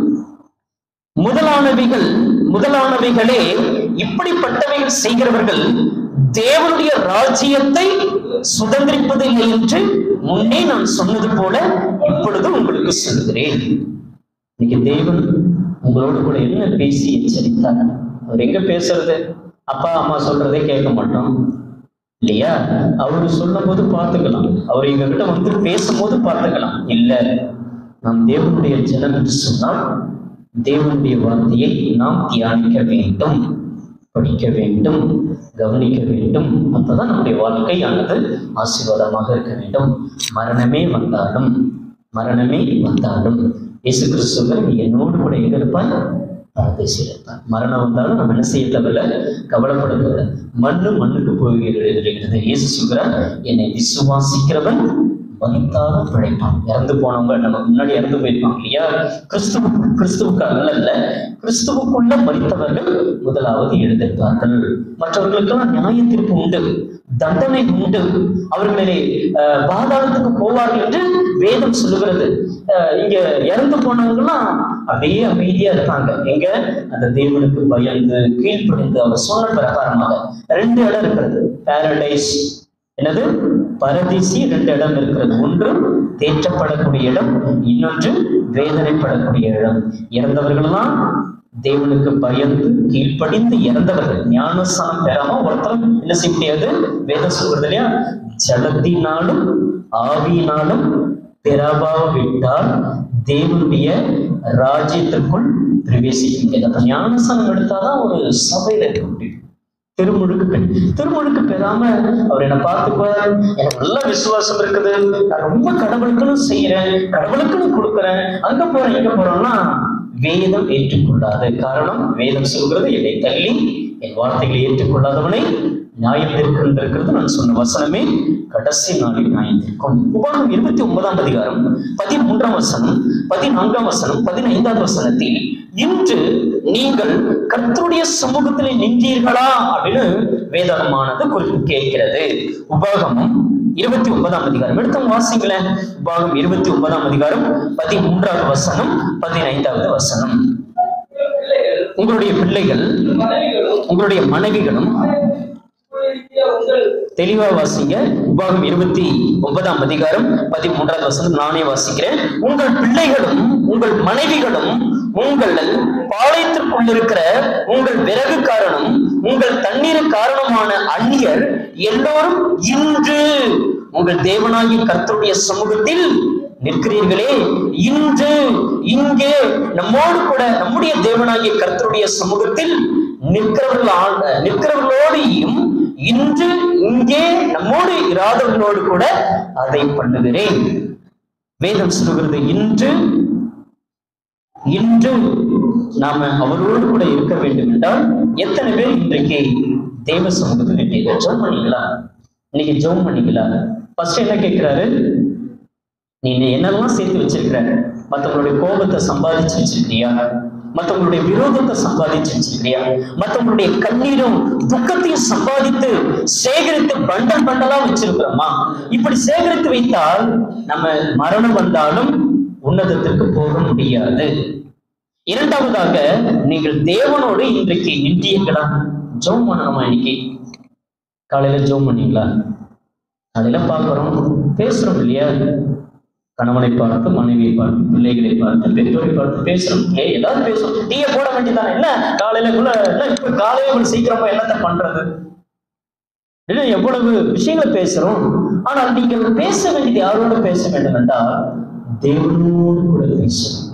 முதலானவைகள் முதலானவைகளே இப்படிப்பட்டவைகள் செய்கிறவர்கள் தேவனுடைய ராஜ்யத்தை சுதந்திரிப்பதில்லை என்று முன்னே நான் சொன்னது போல இப்பொழுது உங்களுக்கு சொல்கிறேன் இன்னைக்கு தேவன் உங்களோடு கூட என்ன பேசி எச்சரித்தார் அவர் எங்க பேசுறது அப்பா அம்மா சொல்றதே கேட்க மாட்டோம் இல்லையா அவரு சொல்லும் போது பார்த்துக்கலாம் அவர் எங்க கிட்ட வந்து பேசும்போது பார்த்துக்கலாம் இல்ல நாம் தேவனுடைய ஜனம் என்று சொன்னால் தேவனுடைய வார்த்தையை நாம் தியானிக்க வேண்டும் படிக்க வேண்டும் கவனிக்க வேண்டும் அப்பதான் நம்முடைய வாழ்க்கையானது ஆசீர்வாதமாக இருக்க வேண்டும் மரணமே வந்தாலும் மரணமே வந்தாலும் இயேசு கிறிஸ்துவ நீ என்னோடு கூட எங்க இருப்பாய் பரதேசில் இருப்பார் மரணம் வந்தாலும் நம்ம என்ன செய்ய தேவையில்ல கவலைப்படக்கூடாது மண்ணு மண்ணுக்கு போகிறது இயேசு சொல்கிறார் என்னை விசுவாசிக்கிறவன் மறித்தாலும் பிழைப்பான் இறந்து போனவங்க நம்ம முன்னாடி இறந்து போயிருப்பாங்க இல்லையா கிறிஸ்துவ கிறிஸ்துவுக்காக அல்ல கிறிஸ்துவுக்குள்ள மறித்தவர்கள் முதலாவது எழுந்திருப்பார்கள் மற்றவர்களுக்கெல்லாம் நியாய தீர்ப்பு உண்டு தண்டனை உண்டு அவர்களே அஹ், பாதாளத்துக்கு போவார்கள் என்று வேதம் சொல்லுகிறது அஹ், இங்க இறந்து போனவங்கலாம் அப்படியே அமைதியா இருப்பாங்க எங்க அந்த தேவனுக்கு பயந்து கீழ்ப்படிந்து அவர் சொன்ன பிரகாரமாக ரெண்டு இடம் இருக்கிறது பாரடைஸ் என்னது பரதீசி ரெண்டு இடம் இருக்கிறது ஒன்று தேற்றப்படக்கூடிய இடம் இன்னொன்று வேதனைப்படக்கூடிய இடம் இறந்தவர்கள்லாம் தேவனுக்கு பயந்து கீழ்ப்படிந்து இறந்தவர்கள் ஞானஸ்தானம் பெறாம ஒருத்தரும் என்ன செய்ய முடியாது வேதம் சொல்றது இல்லையா ஜலத்தினாலும் ஆவியினாலும் பெறாவிட்டால் தேவனுடைய ராஜ்யத்திற்குள் பிரவேசிக்க முடியாது அப்ப ஞானஸ்தானம் எடுத்தாதான் ஒரு சபையில இருக்க முடியும் திருமுழுக்கு பெண் திருமுழுக்கு பெறாம அவர் என்ன பார்த்துக்குவார் எனக்கு நல்ல விசுவாசம் இருக்குது நான் ரொம்ப கடவுளுக்குன்னு செய்யறேன் கடவுளுக்குன்னு கொடுக்குறேன் அங்க போறேன் இங்க போறோம்னா வேதம் ஏற்றுக்கொள்ளாது காரணம் வேதம் சொல்கிறது என்னை தள்ளி என் வார்த்தைகளை ஏற்றுக்கொள்ளாதவனை நியாயம் இருக்கிறது நான் சொன்ன வசனமே கடைசி நாளில் நியாயம் தீர்க்கும் உபாகம் இருபத்தி ஒன்பதாம் அதிகாரம் பதிமூன்றாம் வசனம் பதினான்காம் வசனம் பதினைந்தாம் வசனத்தில் இன்று நீங்கள் கர்த்தருடைய சமூகத்திலே நின்றீர்களா அப்படின்னு வேதாகமானது குறிப்பு கேட்கிறது உபாகமும் இருபத்தி ஒன்பதாம் அதிகாரம் எடுத்து வாசிங்களேன் உபாகம் இருபத்தி ஒன்பதாம் அதிகாரம் பதிமூன்றாவது வசனம் பதினைந்தாவது வசனம் உங்கள் பிள்ளைகள் உங்களுடைய பிள்ளைகள் மனைவிகளும் உங்களுடைய மனைவிகளும் இருக்கிற உங்கள் தெளிவா வாசிங்க உபாகம் இருபத்தி ஒன்பதாம் அதிகாரம் பதிமூன்றாவது வசனம் நானே வாசிக்கிறேன் உங்கள் பிள்ளைகளும் உங்கள் மனைவிகளும் உங்கள் பாளையத்திற்குள் இருக்கிற உங்கள் விறகு காரணம் உங்கள் தண்ணீர் காரணமான அந்நியர் எல்லோரும் இன்று உங்கள் தேவனாகிய கர்த்தருடைய சமூகத்தில் நிற்கிறீர்களே இன்று இங்கே நம்மோடு கூட நம்முடைய தேவனாகிய கர்த்தருடைய சமூகத்தில் நிற்கிறவர்கள் ஆ- நிற்கிறவர்களோடையும் இன்று இங்கே நம்மோடு இராதவர்களோடு கூட அதை பண்ணுகிறேன் வேதம் சொல்கிறது இன்று இன்று நாம அவரோடு கூட இருக்க வேண்டும் என்றால் எத்தனை பேர் இன்றைக்கு தேவ சமூகத்தில் நின்றீங்க ஜெபம் பண்ணீங்களா இன்னைக்கு ஜெபம் பண்ணீங்களா ஃபர்ஸ்ட் என்ன கேட்கிறாரு நீ நீ என்னெல்லாம் சேர்த்து வச்சிருக்கிற மத்தவங்களுடைய கோபத்தை சம்பாதிச்சு வச்சிருக்கிறியா மத்தவங்களுடைய விரோதத்தை சம்பாதிச்சு வச்சிருக்கிறியா மத்தவங்களுடைய கண்ணீரும் துக்கத்தையும் சம்பாதித்து சேகரித்து பண்டல் பண்டலா வச்சிருக்கிறோமா இப்படி சேகரித்து வைத்தால் நம்ம மரணம் வந்தாலும் உன்னதத்திற்கு போக முடியாது இரண்டாவதாக நீங்கள் தேவனோடு இன்றைக்கு நின்றீர்களா ஜெபம் பண்ணணுமா இன்னைக்கு காலையில ஜெபம் பண்ணீங்களா காலையில பார்க்கிறோம் பேசுறோம் இல்லையா கணவனை பார்த்து மனைவியை பார்த்து பிள்ளைகளை பார்த்து பெற்றோரை பார்த்து பேசுறோம் ஏ ஏதாவது பேசுறோம் டீயை போட வேண்டியதானே என்ன காலையில கூட என்ன இப்ப காலையில இவ்வளவு சீக்கிரமா என்னத்த பண்றது இல்லை எவ்வளவு விஷயங்களை பேசுறோம் ஆனால் நீங்கள் பேச வேண்டியது யாரோட பேச வேண்டும் என்றால் தேவனோடு கூட பேச வேண்டும்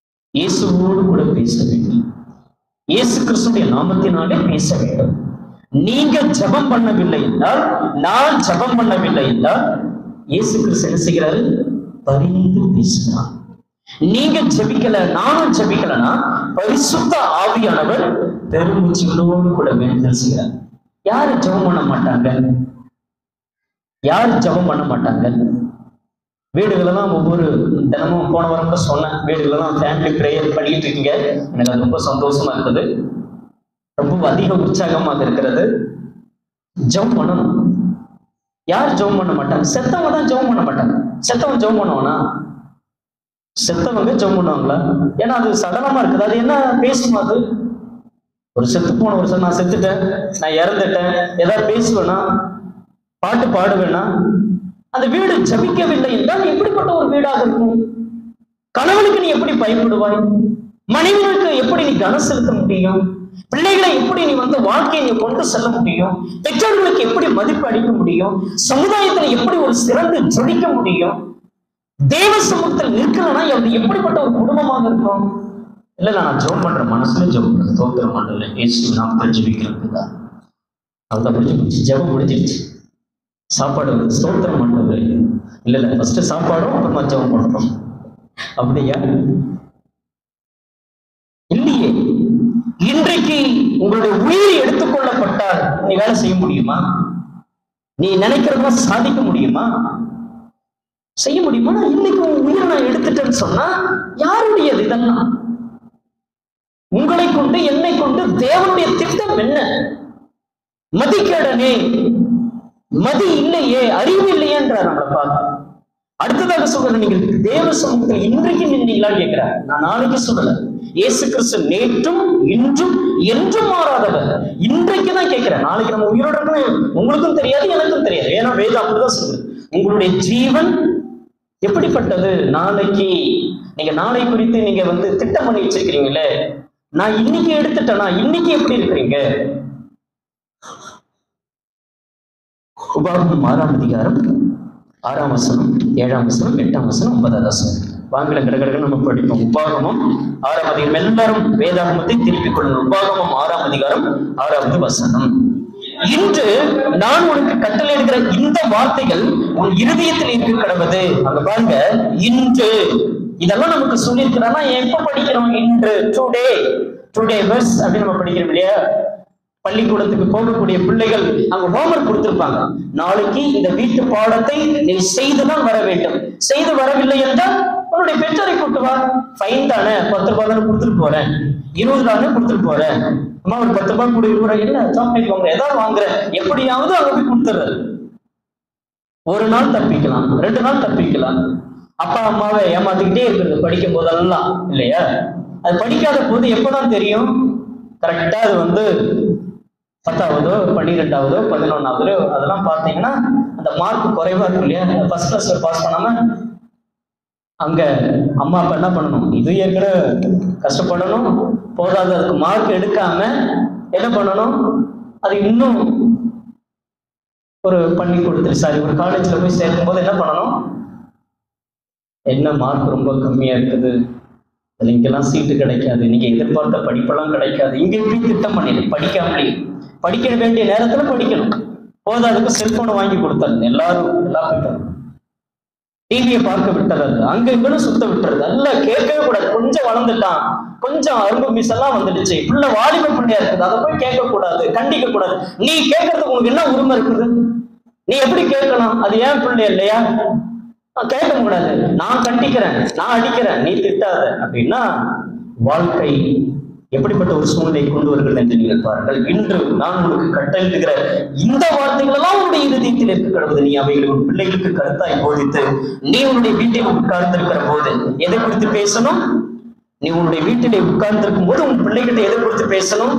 இயேசுவோடு கூட பேச வேண்டும் இயேசு கிறிஸ்துடைய நாமத்தினாலே பேச வேண்டும் நீங்க ஜெபம் பண்ணவில்லை என்றால் நான் ஜெபம் பண்ணவில்லை என்றால் இயேசு கிறிஸ்து என்ன செய்கிறாரு பரிந்து பேசுகிறார் நீங்க ஜெபிக்கல நானும் ஜெபிக்கலனா பரிசுத்த ஆவியானவர் பெருமூச்சுகளோடு கூட வேண்டுதல் செய்கிறார் யாரு ஜெபம் பண்ண மாட்டாங்க யாரு ஜெபம் பண்ண மாட்டாங்க வீடுகளெல்லாம் ஒவ்வொரு தினமும் போன வாரம் கூட சொன்னேன் வீடுகளெல்லாம் ஃபேமிலி ப்ரேயர் பண்ணிட்டு இருக்கீங்க எனக்கு அது ரொம்ப சந்தோஷமா இருக்குது ரொம்ப அதிக உற்சாகமாக இருக்கிறது ஜெபம் பண்ணணும் யார் ஜெபம் பண்ண மாட்டாங்க செத்தவங்க தான் ஜெபம் பண்ண மாட்டாங்க செத்தவன் ஜெபம் பண்ணுவானா செத்தவங்க ஜெபம் பண்ணுவாங்களா ஏன்னா அது சடலமா இருக்குது அது என்ன பேசுமா அது ஒரு செத்து போன ஒரு நான் செத்துட்டேன் நான் இறந்துட்டேன் ஏதாவது பேசுவேனா பாட்டு பாடுவேனா அந்த வீடு ஜபிக்கவில்லை என்றால் எப்படிப்பட்ட ஒரு வீடாக இருக்கும் கணவனுக்கு நீ எப்படி பயப்படுவாய் மனைவிகளுக்கு எப்படி நீ கனம் செலுத்த முடியும் பிள்ளைகளை எப்படி நீ வந்து வாழ்க்கையை நீ கொண்டு செல்ல முடியும் பெற்றோர்களுக்கு எப்படி மதிப்பு அளிக்க முடியும் சமுதாயத்துல எப்படி ஒரு சிறந்து ஜொலிக்க முடியும் தேவ சமூகத்தில் நிற்கலன்னா அது எப்படிப்பட்ட ஒரு குடும்பமாக இருக்கும் இல்ல நான் ஜெபம் பண்ற மனசுல ஜெபம் பண்றது தோத்திர மாட்டல ஏசு நாமத்தில் ஜெபிக்கிறது தான் அவ்வளோ முடிஞ்சு போச்சு ஜெபம் முடிஞ்சிருச்சு சாப்பாடு வந்து ஸ்தோத்திரம் பண்றது இல்ல இல்ல ஃபர்ஸ்ட் சாப்பாடும் அப்புறமா ஜெபம் பண்றோம் அப்படியா இல்லையே இன்றைக்கு உங்களுடைய உயிர் எடுத்துக்கொள்ளப்பட்டால் நீ வேலை செய்ய முடியுமா நீ நினைக்கிறதெல்லாம் சாதிக்க முடியுமா செய்ய முடியுமா நான் இன்னைக்கு உன் உயிரை நான் எடுத்துட்டேன்னு சொன்னா யாருடையது இதெல்லாம் உங்களை கொண்டு என்னை கொண்டு தேவனுடைய திட்டம் என்ன மதிக்கேடனே மதி இல்லையே அறிவு இல்லையே என்றார் நம்மளை பார்த்து அடுத்ததாக சொல்ற நீங்க தேவ சமூகத்தில் இன்றைக்கு நின்றீங்களா கேட்கிறார் நான் நாளைக்கு சொல்லல இயேசு கிறிஸ்து நேற்றும் இன்றும் என்றும் மாறாதவர் இன்றைக்கு தான் கேட்கிறேன் நாளைக்கு நம்ம உயிரோட இருக்கணும் உங்களுக்கும் தெரியாது எனக்கும் தெரியாது ஏன்னா வேதம் அப்படிதான் சொல்லுது உங்களுடைய ஜீவன் எப்படிப்பட்டது நாளைக்கு நீங்க நாளை குறித்து நீங்க வந்து திட்டம் பண்ணி வச்சிருக்கிறீங்களே நான் இன்னைக்கு எடுத்துட்டேனா இன்னைக்கு எப்படி இருக்கிறீங்க உபாகம் ஆறாம் அதிகாரம் ஆறாம் வசனம் ஏழாம் வசனம் எட்டாம் வசனம் ஒன்பதாம் வசனம் வாங்கல கடகடக நம்ம படிப்போம் உபாகமம் ஆறாம் அதிகாரம் எல்லாரும் வேதாகமத்தை திருப்பிக் கொள்ளணும் உபாகமம் ஆறாம் அதிகாரம் ஆறாவது வசனம் இன்று நான் உனக்கு கட்டளையிடுகிற இந்த வார்த்தைகள் உன் இருதயத்தில் இருக்க கடவுது அங்க பாருங்க இன்று இதெல்லாம் நமக்கு சொல்லியிருக்கிறானா எப்ப படிக்கிறோம் இன்று டுடே டுடே வெர்ஸ் அப்படின்னு நம்ம படிக்கிறோம் இல்லையா பள்ளிக்கூடத்துக்கு போகக்கூடிய பிள்ளைகள் அங்க ஹோம்ஒர்க் கொடுத்திருப்பாங்க நாளைக்கு இந்த வீட்டு பாடத்தை நீ செய்துதான் வர வேண்டும் செய்து வரவில்லை என்றால் உன்னுடைய பெற்றோரை கூட்டு வா ஃபைன் தானே பத்து ரூபாய் தானே கொடுத்துட்டு போறேன் இருபது தானே கொடுத்துட்டு போறேன் அம்மா ஒரு பத்து ரூபாய் கூட இருபது ரூபாய் என்ன சாக்லேட் வாங்குற ஏதாவது வாங்குற எப்படியாவது அங்க போய் கொடுத்துறது ஒரு நாள் தப்பிக்கலாம் ரெண்டு நாள் தப்பிக்கலாம் அப்பா அம்மாவை ஏமாத்திக்கிட்டே இருக்கிறது படிக்கும் போதெல்லாம் இல்லையா அது படிக்காத போது எப்பதான் தெரியும் கரெக்டா அது வந்து பத்தாவதோ பன்னிரெண்டாவதோ பதினொன்னாவதோ அதெல்லாம் பார்த்தீங்கன்னா அந்த மார்க் குறைவா இருக்கும் இல்லையா ஃபர்ஸ்ட் கிளாஸ்ல பாஸ் பண்ணாம அங்க அம்மா அப்பா என்ன பண்ணணும் இது ஏற்கனவே கஷ்டப்படணும் போதாது அதுக்கு மார்க் எடுக்காம என்ன பண்ணணும் அது இன்னும் ஒரு பள்ளிக்கூடத்தில் சாரி ஒரு காலேஜ்ல போய் சேர்க்கும் போது என்ன பண்ணணும் என்ன மார்க் ரொம்ப கம்மியா இருக்குது அதுல இங்கெல்லாம் சீட்டு கிடைக்காது நீங்க எதிர்பார்த்த படிப்பெல்லாம் கிடைக்காது இங்க எப்படி திட்டம் பண்ணிடு படிக்காமலே படிக்க வேண்டிய நேரத்துல படிக்கணும் போதாதுக்கு செல்போனை வாங்கி கொடுத்தாரு எல்லாரும் எல்லா போயிட்டாங்க டிவியை பார்க்க விட்டுறது அங்க இங்கன்னு சுத்த விட்டுறது அல்ல கேட்கவே கூடாது கொஞ்சம் வளர்ந்துட்டான் கொஞ்சம் அரும்பு மிஸ் எல்லாம் வந்துடுச்சு பிள்ளை வாலிப பிள்ளையா இருக்குது அதை போய் கேட்க கூடாது கண்டிக்க கூடாது நீ கேட்கறதுக்கு உனக்கு என்ன உரிமை இருக்குது நீ எப்படி கேட்கணும் அது ஏன் பிள்ளை இல்லையா நான் கேட்க கூடாது நான் கண்டிக்கிறேன் நான் அடிக்கிறேன் நீ திட்டாத அப்படின்னா வாழ்க்கை எப்படிப்பட்ட ஒரு சூழ்நிலை கொண்டு வருகிறது என்று நீங்கள் பாருங்கள் இன்று நான் உங்களுக்கு கட்டளிடுகிற இந்த வார்த்தைகள் எல்லாம் உன்னுடைய இருதயத்தில் இருக்க கிடவது நீ அவைகளை உன் பிள்ளைகளுக்கு கருத்தாய் போதித்து நீ உன்னுடைய வீட்டில் உட்கார்ந்திருக்கிற போது எதை குறித்து பேசணும் நீ உன்னுடைய வீட்டிலே உட்கார்ந்திருக்கும் போது உன் பிள்ளைகிட்ட எதை குறித்து பேசணும்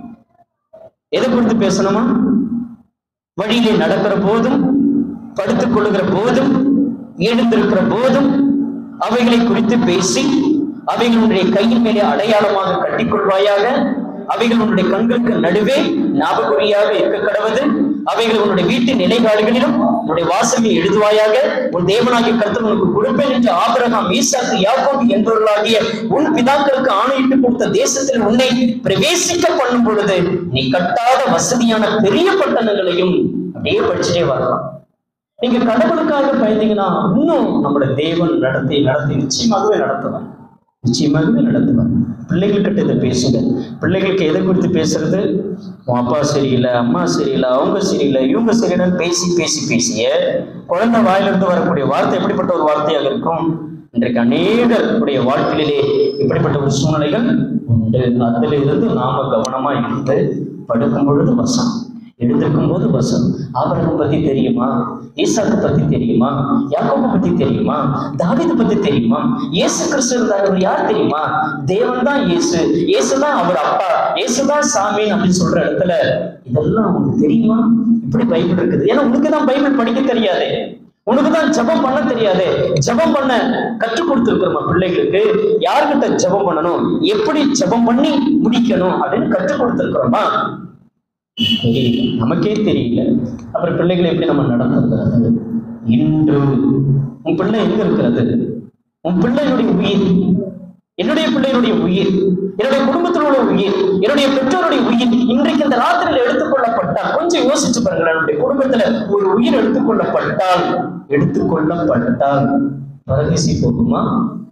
எதை குறித்து பேசணுமா வழியிலே நடக்கிற போதும் படுத்துக் கொள்ளுகிற போதும் எழுந்திருக்கிற போதும் அவைகளை குறித்து பேசி அவைகள் உன்னுடைய கையின் மேலே அடையாளமாக கட்டிக்கொள்வாயாக அவைகள் உன்னுடைய கண்களுக்கு நடுவே ஞாபகுறியாக இருக்க கடவுது அவைகள் உன்னுடைய வீட்டு நிலைகாடுகளிலும் உன்னுடைய வாசலில் எழுதுவாயாக உன் தேவனாகிய கர்த்தர் உனக்கு கொடுப்பேன் என்று ஆபிரகாம் ஈசாக்கு யாக்கோபு என்பவர்களாகிய உன் பிதாக்களுக்கு ஆணையிட்டு கொடுத்த தேசத்தில் உன்னை பிரவேசிக்க பண்ணும் பொழுது நீ கட்டாத வசதியான பெரிய பட்டணங்களையும் அப்படியே படிச்சுட்டே வரலாம் நீங்க கடவுளுக்காக பயந்தீங்கன்னா இன்னும் நம்முடைய தேவன் நடத்தி நடத்தி நிச்சயமாகவே நடத்துவார் நிச்சயமாகவே நடத்துவார் பிள்ளைகள்கிட்ட இதை பேசுங்க பிள்ளைகளுக்கு எதை குறித்து பேசுறது உன் அப்பா சரியில்லை அம்மா சரியில்லை அவங்க சரியில்லை இவங்க சரியில்லைன்னு பேசி பேசி பேசிய குழந்தை வாயிலிருந்து வரக்கூடிய வார்த்தை எப்படிப்பட்ட ஒரு வார்த்தையாக இருக்கும் இன்றைக்கு அநேகருடைய வாழ்க்கையிலே இப்படிப்பட்ட ஒரு சூழ்நிலைகள் உண்டு அதில் இருந்து நாம கவனமா இருந்து படுக்கும் பொழுது வசம் எழுந்திருக்கும் போது வசம் ஆபரகம் பத்தி தெரியுமா ஈசாக்கு பத்தி தெரியுமா யாக்கோபு பத்தி தெரியுமா தாவீது பத்தி தெரியுமா இயேசு கிறிஸ்து இருந்தார் யார் தெரியுமா தேவன் தான் இயேசு இயேசு தான் அவர் அப்பா இயேசு தான் சாமின்னு அப்படின்னு சொல்ற இடத்துல இதெல்லாம் உனக்கு தெரியுமா இப்படி பைபிள் இருக்குது ஏன்னா உனக்கு தான் பைபிள் படிக்க தெரியாது உனக்கு தான் ஜெபம் பண்ண தெரியாது ஜெபம் பண்ண கற்றுக் கொடுத்துருக்கிறோம் பிள்ளைகளுக்கு யார்கிட்ட ஜெபம் பண்ணணும் எப்படி ஜெபம் பண்ணி முடிக்கணும் அப்படின்னு கற்றுக் கொடுத்துருக்கிறோமா தெரியல நமக்கே தெரியல அப்புறம் பிள்ளைகளை எப்படி நம்ம நடத்துறது இன்று உன் பிள்ளை எங்க இருக்கிறது உன் பிள்ளையுடைய உயிர் என்னுடைய பிள்ளையுடைய உயிர் என்னுடைய குடும்பத்தில் உள்ள உயிர் என்னுடைய பெற்றோருடைய உயிர் இன்றைக்கு இந்த ராத்திரியில் எடுத்துக்கொள்ளப்பட்டால் கொஞ்சம் யோசிச்சு பாருங்களேன் என்னுடைய குடும்பத்துல ஒரு உயிர் எடுத்துக்கொள்ளப்பட்டால் எடுத்துக்கொள்ளப்பட்டால் பரதேசி போகுமா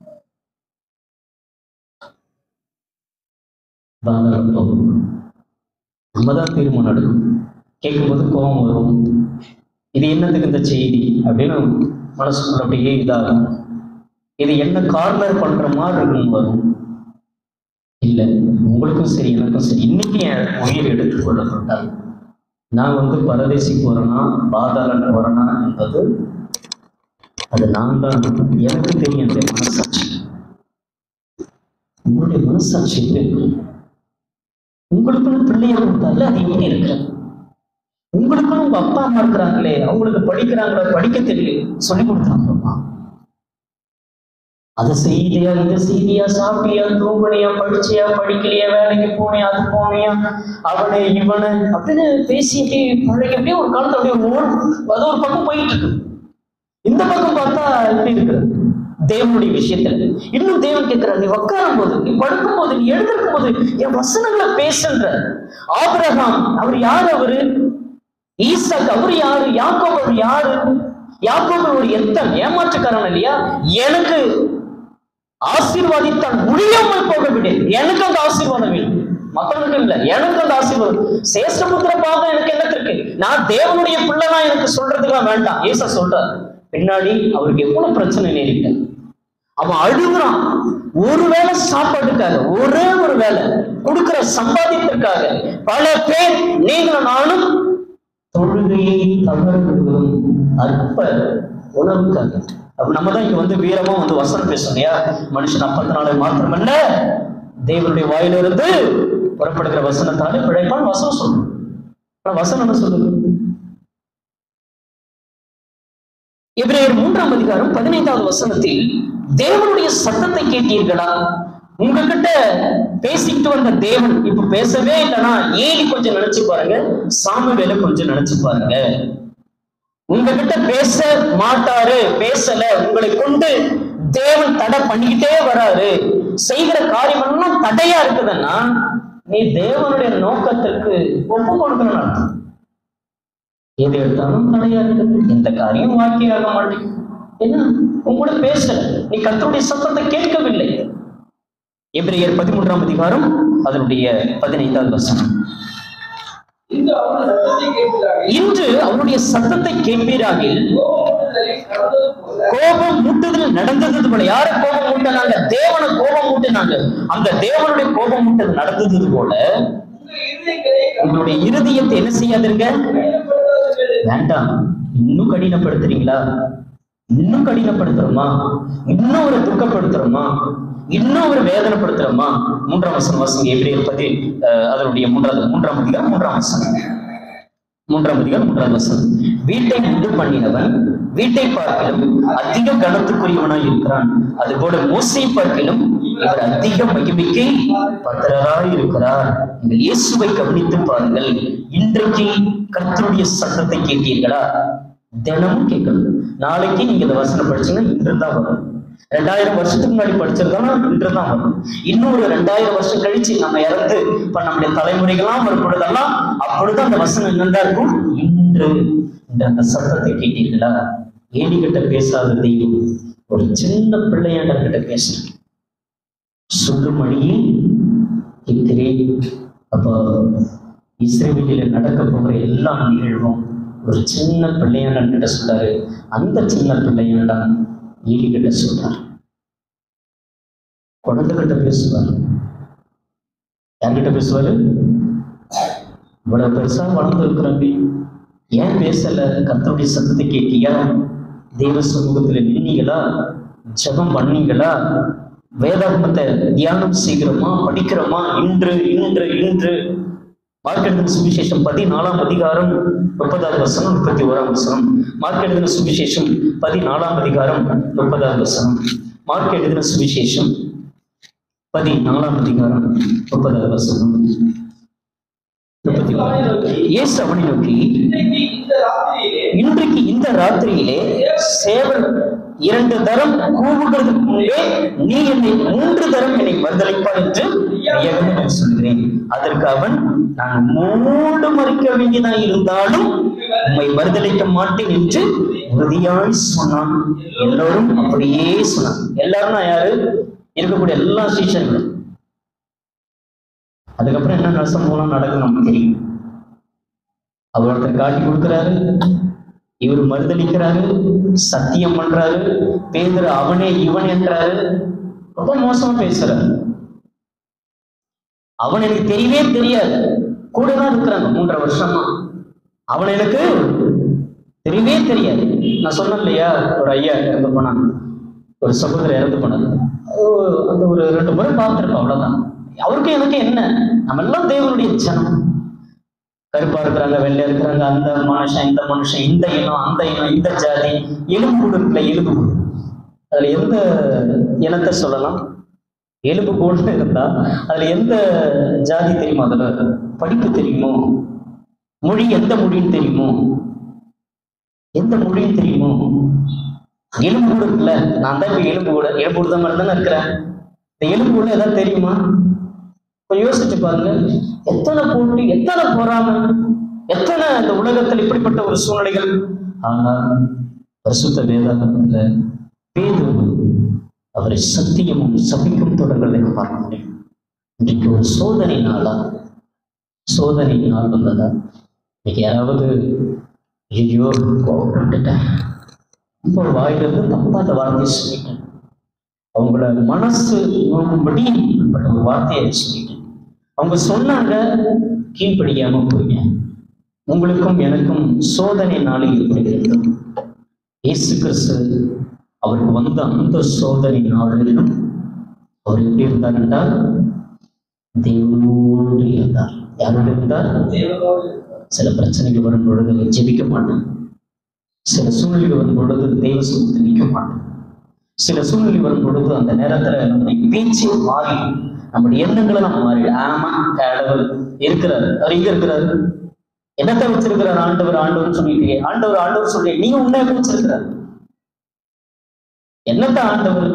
பாதாளம் போகுமா நம்ம தான் தீர்மானம் எடுக்கணும் கேட்கும்போது கோபம் வரும் இது என்னத்துக்கு இந்த செய்தி அப்படின்னு மனசுக்குள்ள அப்படியே இதாகும் இது என்ன கார்னர் பண்ற மாதிரி இருக்கும் வரும் இல்லை உங்களுக்கும் சரி எனக்கும் சரி இன்னைக்கு என் உயிர் எடுத்துக் கொள்ளப்பட்டால் நான் வந்து பரதேசி போறேனா பாதாளன் போறேனா என்பது அது நான் தான் எனக்கு தெரியும் அந்த மனசாட்சி உங்களுடைய மனசாட்சி எப்படி இருக்கு உங்களுக்குன்னு பிள்ளைய கொடுத்தால அது எப்படி இருக்கிறது உங்களுக்குன்னு உங்க அப்பா அம்மா இருக்கிறாங்களே அவங்களுக்கு படிக்கிறாங்களா படிக்க தெரியல சொல்லி கொடுத்தாங்கம்மா அது செய்தியா இது செய்தியா சாப்பிட்டியா தூங்குனியா படிச்சியா படிக்கலையா வேலைக்கு போனியா அது போனியா அவனை இவனை அப்படின்னு பேசிட்டு பழகி அப்படியே ஒரு காலத்துல அப்படியே ஓடும் அது ஒரு பக்கம் போயிட்டு இருக்கு இந்த பக்கம் பார்த்தா எப்படி இருக்கு தேவனுடைய விஷயத்துல இன்னும் தேவன் கேட்கிறார் நீ உட்காரும் போது நீ படுக்கும் போது நீ எழுந்திருக்கும் போது என் வசனங்களை பேசுன்ற ஆபிரகாம் அவர் யார் அவரு ஈசாக் அவர் யாரு யாக்கோப் அவர் யாரு யாக்கோப் ஒரு எத்தன் ஏமாற்றுக்காரன் இல்லையா எனக்கு ஆசீர்வாதித்தான் முடியாமல் போக விடேன் எனக்கு அந்த ஆசீர்வாதம் வேணும் மக்களுக்கு இல்ல எனக்கு அந்த ஆசீர்வாதம் சேஷ்டபுத்திர பாகம் எனக்கு என்னத்திற்கு நான் தேவனுடைய பிள்ளைதான் எனக்கு சொல்றதுக்கெல்லாம் வேண்டாம் ஏசா சொல்றார் பின்னாடி அவருக்கு எவ்வளவு பிரச்சனை நேரிட்டேன் அவன் அழுகுறான் ஒருவேளை சாப்பாட்டுக்காக ஒரே ஒரு வேலை கொடுக்கிற சம்பாதித்திற்காக பல பேர் நீங்களும் நானும் தொழுகையை தவற விடுவதும் அற்ப உணவுக்காக அப்ப நம்ம தான் இங்க வந்து வீரமா வந்து வசனம் பேசணும் இல்லையா மனுஷன் அப்பத்தினாலே மாத்திரமல்ல தேவனுடைய வாயிலிருந்து புறப்படுகிற வசனத்தாலே பிழைப்பான் வசனம் சொல்லும் ஆனா வசனம் என்ன சொல்லுது எபிரேயர் மூன்றாம் அதிகாரம் பதினைந்தாவது வசனத்தில் தேவனுடைய சத்தத்தை கேட்டீர்களா உங்ககிட்ட பேசிக்கிட்டு வந்த தேவன் இப்ப பேசவே இல்லைன்னா ஏலி கொஞ்சம் நினைச்சு பாருங்க சாமுவேல கொஞ்சம் நினைச்சு பாருங்க உங்ககிட்ட பேச மாட்டாரு பேசல உங்களை கொண்டு தேவன் தடை பண்ணிக்கிட்டே வராரு செய்கிற காரியம் எல்லாம் தடையா இருக்குதுன்னா நீ தேவனுடைய நோக்கத்திற்கு ஒப்பு கொடுக்கணும் அர்த்தம் எது எடுத்தாலும் தடையா இருக்குது எந்த காரியம் வாக்கியாக மாட்டேங்குது என்ன உங்களோட பேசல நீ கர்த்தருடைய சத்தத்தை கேட்கவில்லை எபிரேயர் பதிமூன்றாம் அதிகாரம் அதனுடைய பதினைந்தாவது வசனம் இன்று அவர்கள் சத்தத்தை கேட்கிறார்கள் இன்று அவருடைய சத்தத்தை கேட்பீராகில் கோபம் மூட்டுதலில் நடந்தது கோபம் மூட்டுதல் நடந்தது போல போல யார கோபம் மூட்டினாங்க தேவனை கோபம் மூட்டினாங்க அந்த தேவனுடைய கோபம் மூட்டது நடந்தது போல உங்கள் இருதயங்களை உங்களுடைய இருதயத்தை என்ன செய்யாதுங்க கடினப்படுத்தாதீர்கள். வேண்டாம் இன்னும் கடினப்படுத்துறீங்களா இன்னும் கடினப்படுத்துறோமா இன்னும் ஒரு துக்கப்படுத்துறோமா இன்னும் ஒரு வேதனைப்படுத்துறோமா மூன்றாம் வசனம் வசங்க எப்படி பத்தி அஹ், அதனுடைய மூன்றாவது மூன்றாம் அதிகாரம் மூன்றாம் வசனம் மூன்றாம் அதிகாரம் மூன்றாம் வசனம் வீட்டை உண்டு பண்ணினவன் வீட்டை பார்க்கிலும் அதிக கனத்துக்குரியவனாய் இருக்கிறான் அதுபோல மோசை பார்க்கிலும் இவர் அதிக மகிமைக்கு பத்திரராய் இருக்கிறார் நீங்கள் இயேசுவை கவனித்து பாருங்கள் இன்றைக்கு கர்த்தருடைய சத்தத்தை கேட்டீர்களா தினமும் கேட்கணும் நாளைக்கு நீங்க இந்த வசனம் படிச்சீங்கன்னா இன்று தான் வரும் ரெண்டாயிரம் வருஷத்துக்கு முன்னாடி படிச்சிருந்தாலும் இன்று தான் வரும் இன்னொரு ரெண்டாயிரம் வருஷம் கழிச்சு நம்ம இறந்து இப்ப நம்முடைய தலைமுறைகள்லாம் வரும் பொழுதெல்லாம் அப்பொழுது அந்த வசனம் என்னதான் இருக்கும் இன்று இந்த அந்த சத்தத்தை கேட்டீர்களா ஏடிகிட்ட பேசாத தெய்வம் ஒரு சின்ன பிள்ளையாண்ட கிட்ட பேசுறேன் சொல்லும் வழியே கேட்கிறேன் அப்போ இஸ்ரேலில் நடக்க போகிற எல்லா நிகழ்வும் ஒரு சின்ன பிள்ளையாண்டன் கிட்ட சொல்றாரு அந்த சின்ன பிள்ளையாண்டான் ஈடி கிட்ட சொல்றார் குழந்தைகிட்ட பேசுவார் யார்கிட்ட பேசுவாரு இவ்வளவு பெருசா வளர்ந்து இருக்கிறாங்க ஏன் பேசல கர்த்தருடைய சத்தத்தை கேட்டியா தேவ சமூகத்துல நின்னீங்களா ஜெபம் பண்ணீங்களா வேதாகமத்தை தியானம் செய்கிறோமா படிக்கிறோமா இன்று இன்று இன்று மார்க்கெட்டின் சுவிசேஷம் பதினாலாம் அதிகாரம் முப்பதாவது வசனம் முப்பத்தி ஓராம் வசனம் மார்க்கெட்டின் சுவிசேஷம் பதினாலாம் அதிகாரம் முப்பதாவது வசனம் மார்க்கெட்டின் சுவிசேஷம் பதினாலாம் அதிகாரம் முப்பதாவது வசனம் முப்பத்தி ஓராம். இயேசு அவனை நோக்கி இன்னைக்கு இந்த ராத்திரியிலே இன்றைக்கு இந்த ராத்திரியிலே சேவல் இரண்டு தரம் கூவுகிறதுக்கு முன்பே நீ என்னை மூன்று தரம் என்னை மறுதளிப்பாய் என்று மெய்யாகவே நான் சொல்கிறேன் அதற்கு அவன் நான் மூடு மறிக்க வேண்டியதா இருந்தாலும் உம்மை மறுதளிக்க மாட்டேன் என்று உறுதியாய் சொன்னான் எல்லோரும் அப்படியே சொன்னான் எல்லாரும் யாரு இருக்கக்கூடிய எல்லா சீஷர்களும் அதுக்கப்புறம் என்ன நரசம்பவம் நடக்குது நமக்கு தெரியும் அவர் ஒருத்தர் காட்டி கொடுக்கிறாரு இவர் மறுதளிக்கிறாரு சத்தியம் பண்றாரு பேதர் அவனே இவன் என்றாரு ரொம்ப மோசமா பேசுறாரு அவன் எனக்கு தெரியவே தெரியாது கூட தான் இருக்கிறாங்க மூன்றரை வருஷமா அவன் எனக்கு தெரியவே தெரியாது நான் சொன்னேன் இல்லையா ஒரு ஐயா இறந்து போனாங்க ஒரு சகோதரர் இறந்து போனாங்க ஓ- அந்த ஒரு ரெண்டு முறை பார்த்துருப்போம் அவ்வளவுதான் அவருக்கு எனக்கு என்ன நம்ம எல்லாம் தேவனுடைய ஜனம் கருப்பா இருக்கிறாங்க வெள்ளையா இருக்கிறாங்க அந்த மனுஷன் இந்த மனுஷன் இந்த இனம் அந்த இனம் இந்த ஜாதி எலும்புக்கூடு இருக்குல்ல எலும்புக்கூடு அதுல எந்த இனத்தை சொல்லலாம் எலும்பு கூடுன்னு இருந்தா அதுல எந்த ஜாதி தெரியுமோ அதுல படிப்பு தெரியுமோ மொழி எந்த மொழின்னு தெரியுமோ எந்த மொழின்னு தெரியுமோ எலும்பு கூட இருக்குல்ல நான் தான் இப்ப எலும்பு கூட எலும்பு கூட மாதிரி தானே இருக்கிறேன் இந்த எலும்பு கூட ஏதாவது தெரியுமா கொஞ்சம் யோசிச்சு பாருங்க எத்தனை போட்டி எத்தனை போராமை எத்தனை இந்த உலகத்தில் இப்படிப்பட்ட ஒரு சூழ்நிலைகள் ஆனால் பரிசுத்த வேதாகமத்துல பேதுரு அவரை சத்தியமும் சபிக்கும் தொடர்களை நாம் பார்க்க முடியும் இன்றைக்கு ஒரு சோதனை நாளா சோதனை நாள் வந்ததா இன்னைக்கு யாராவது ஐயோ கோபப்பட்டுட்டேன் ரொம்ப வாயிலிருந்து தப்பாத வார்த்தையை சொல்லிட்டேன் அவங்களோட மனசு நோக்கும்படி பட்ட ஒரு வார்த்தையை சொல்லிட்டேன் அவங்க சொன்னாங்க கீழ்ப்படியாம போயிங்க உங்களுக்கும் எனக்கும் சோதனை நாளில் ஏற்படுகிறது இயேசு கிறிஸ்து அவருக்கு வந்த அந்த சோதனை நாளிலும் அவர் எப்படி இருந்தார் என்றால் தேவனோடு இருந்தார் யாரோடு இருந்தார் தேவனோடு இருக்கிறார். சில பிரச்சனைகள் வரும் பொழுது ஜெபிக்க மாட்டேன் சில சூழ்நிலைகள் வரும் பொழுது தெய்வ சுமத்து நிற்க மாட்டேன் சில சூழ்நிலை வரும் பொழுது அந்த நேரத்துல நம்முடைய பேச்சே மாறி நம்முடைய எண்ணங்களை நம்ம மாறி ஆமா கடவுள் இருக்கிறார் அவர் எங்க இருக்கிறாரு என்னத்தை வச்சிருக்கிறார் ஆண்டவர் ஆண்டவர் சொல்லிட்டு ஆண்டவர் ஆண்டவர் சொல்லி நீங்க உன்னை எப்படி வச்சிருக்கிறார் என்னத்த ஆண்டவர்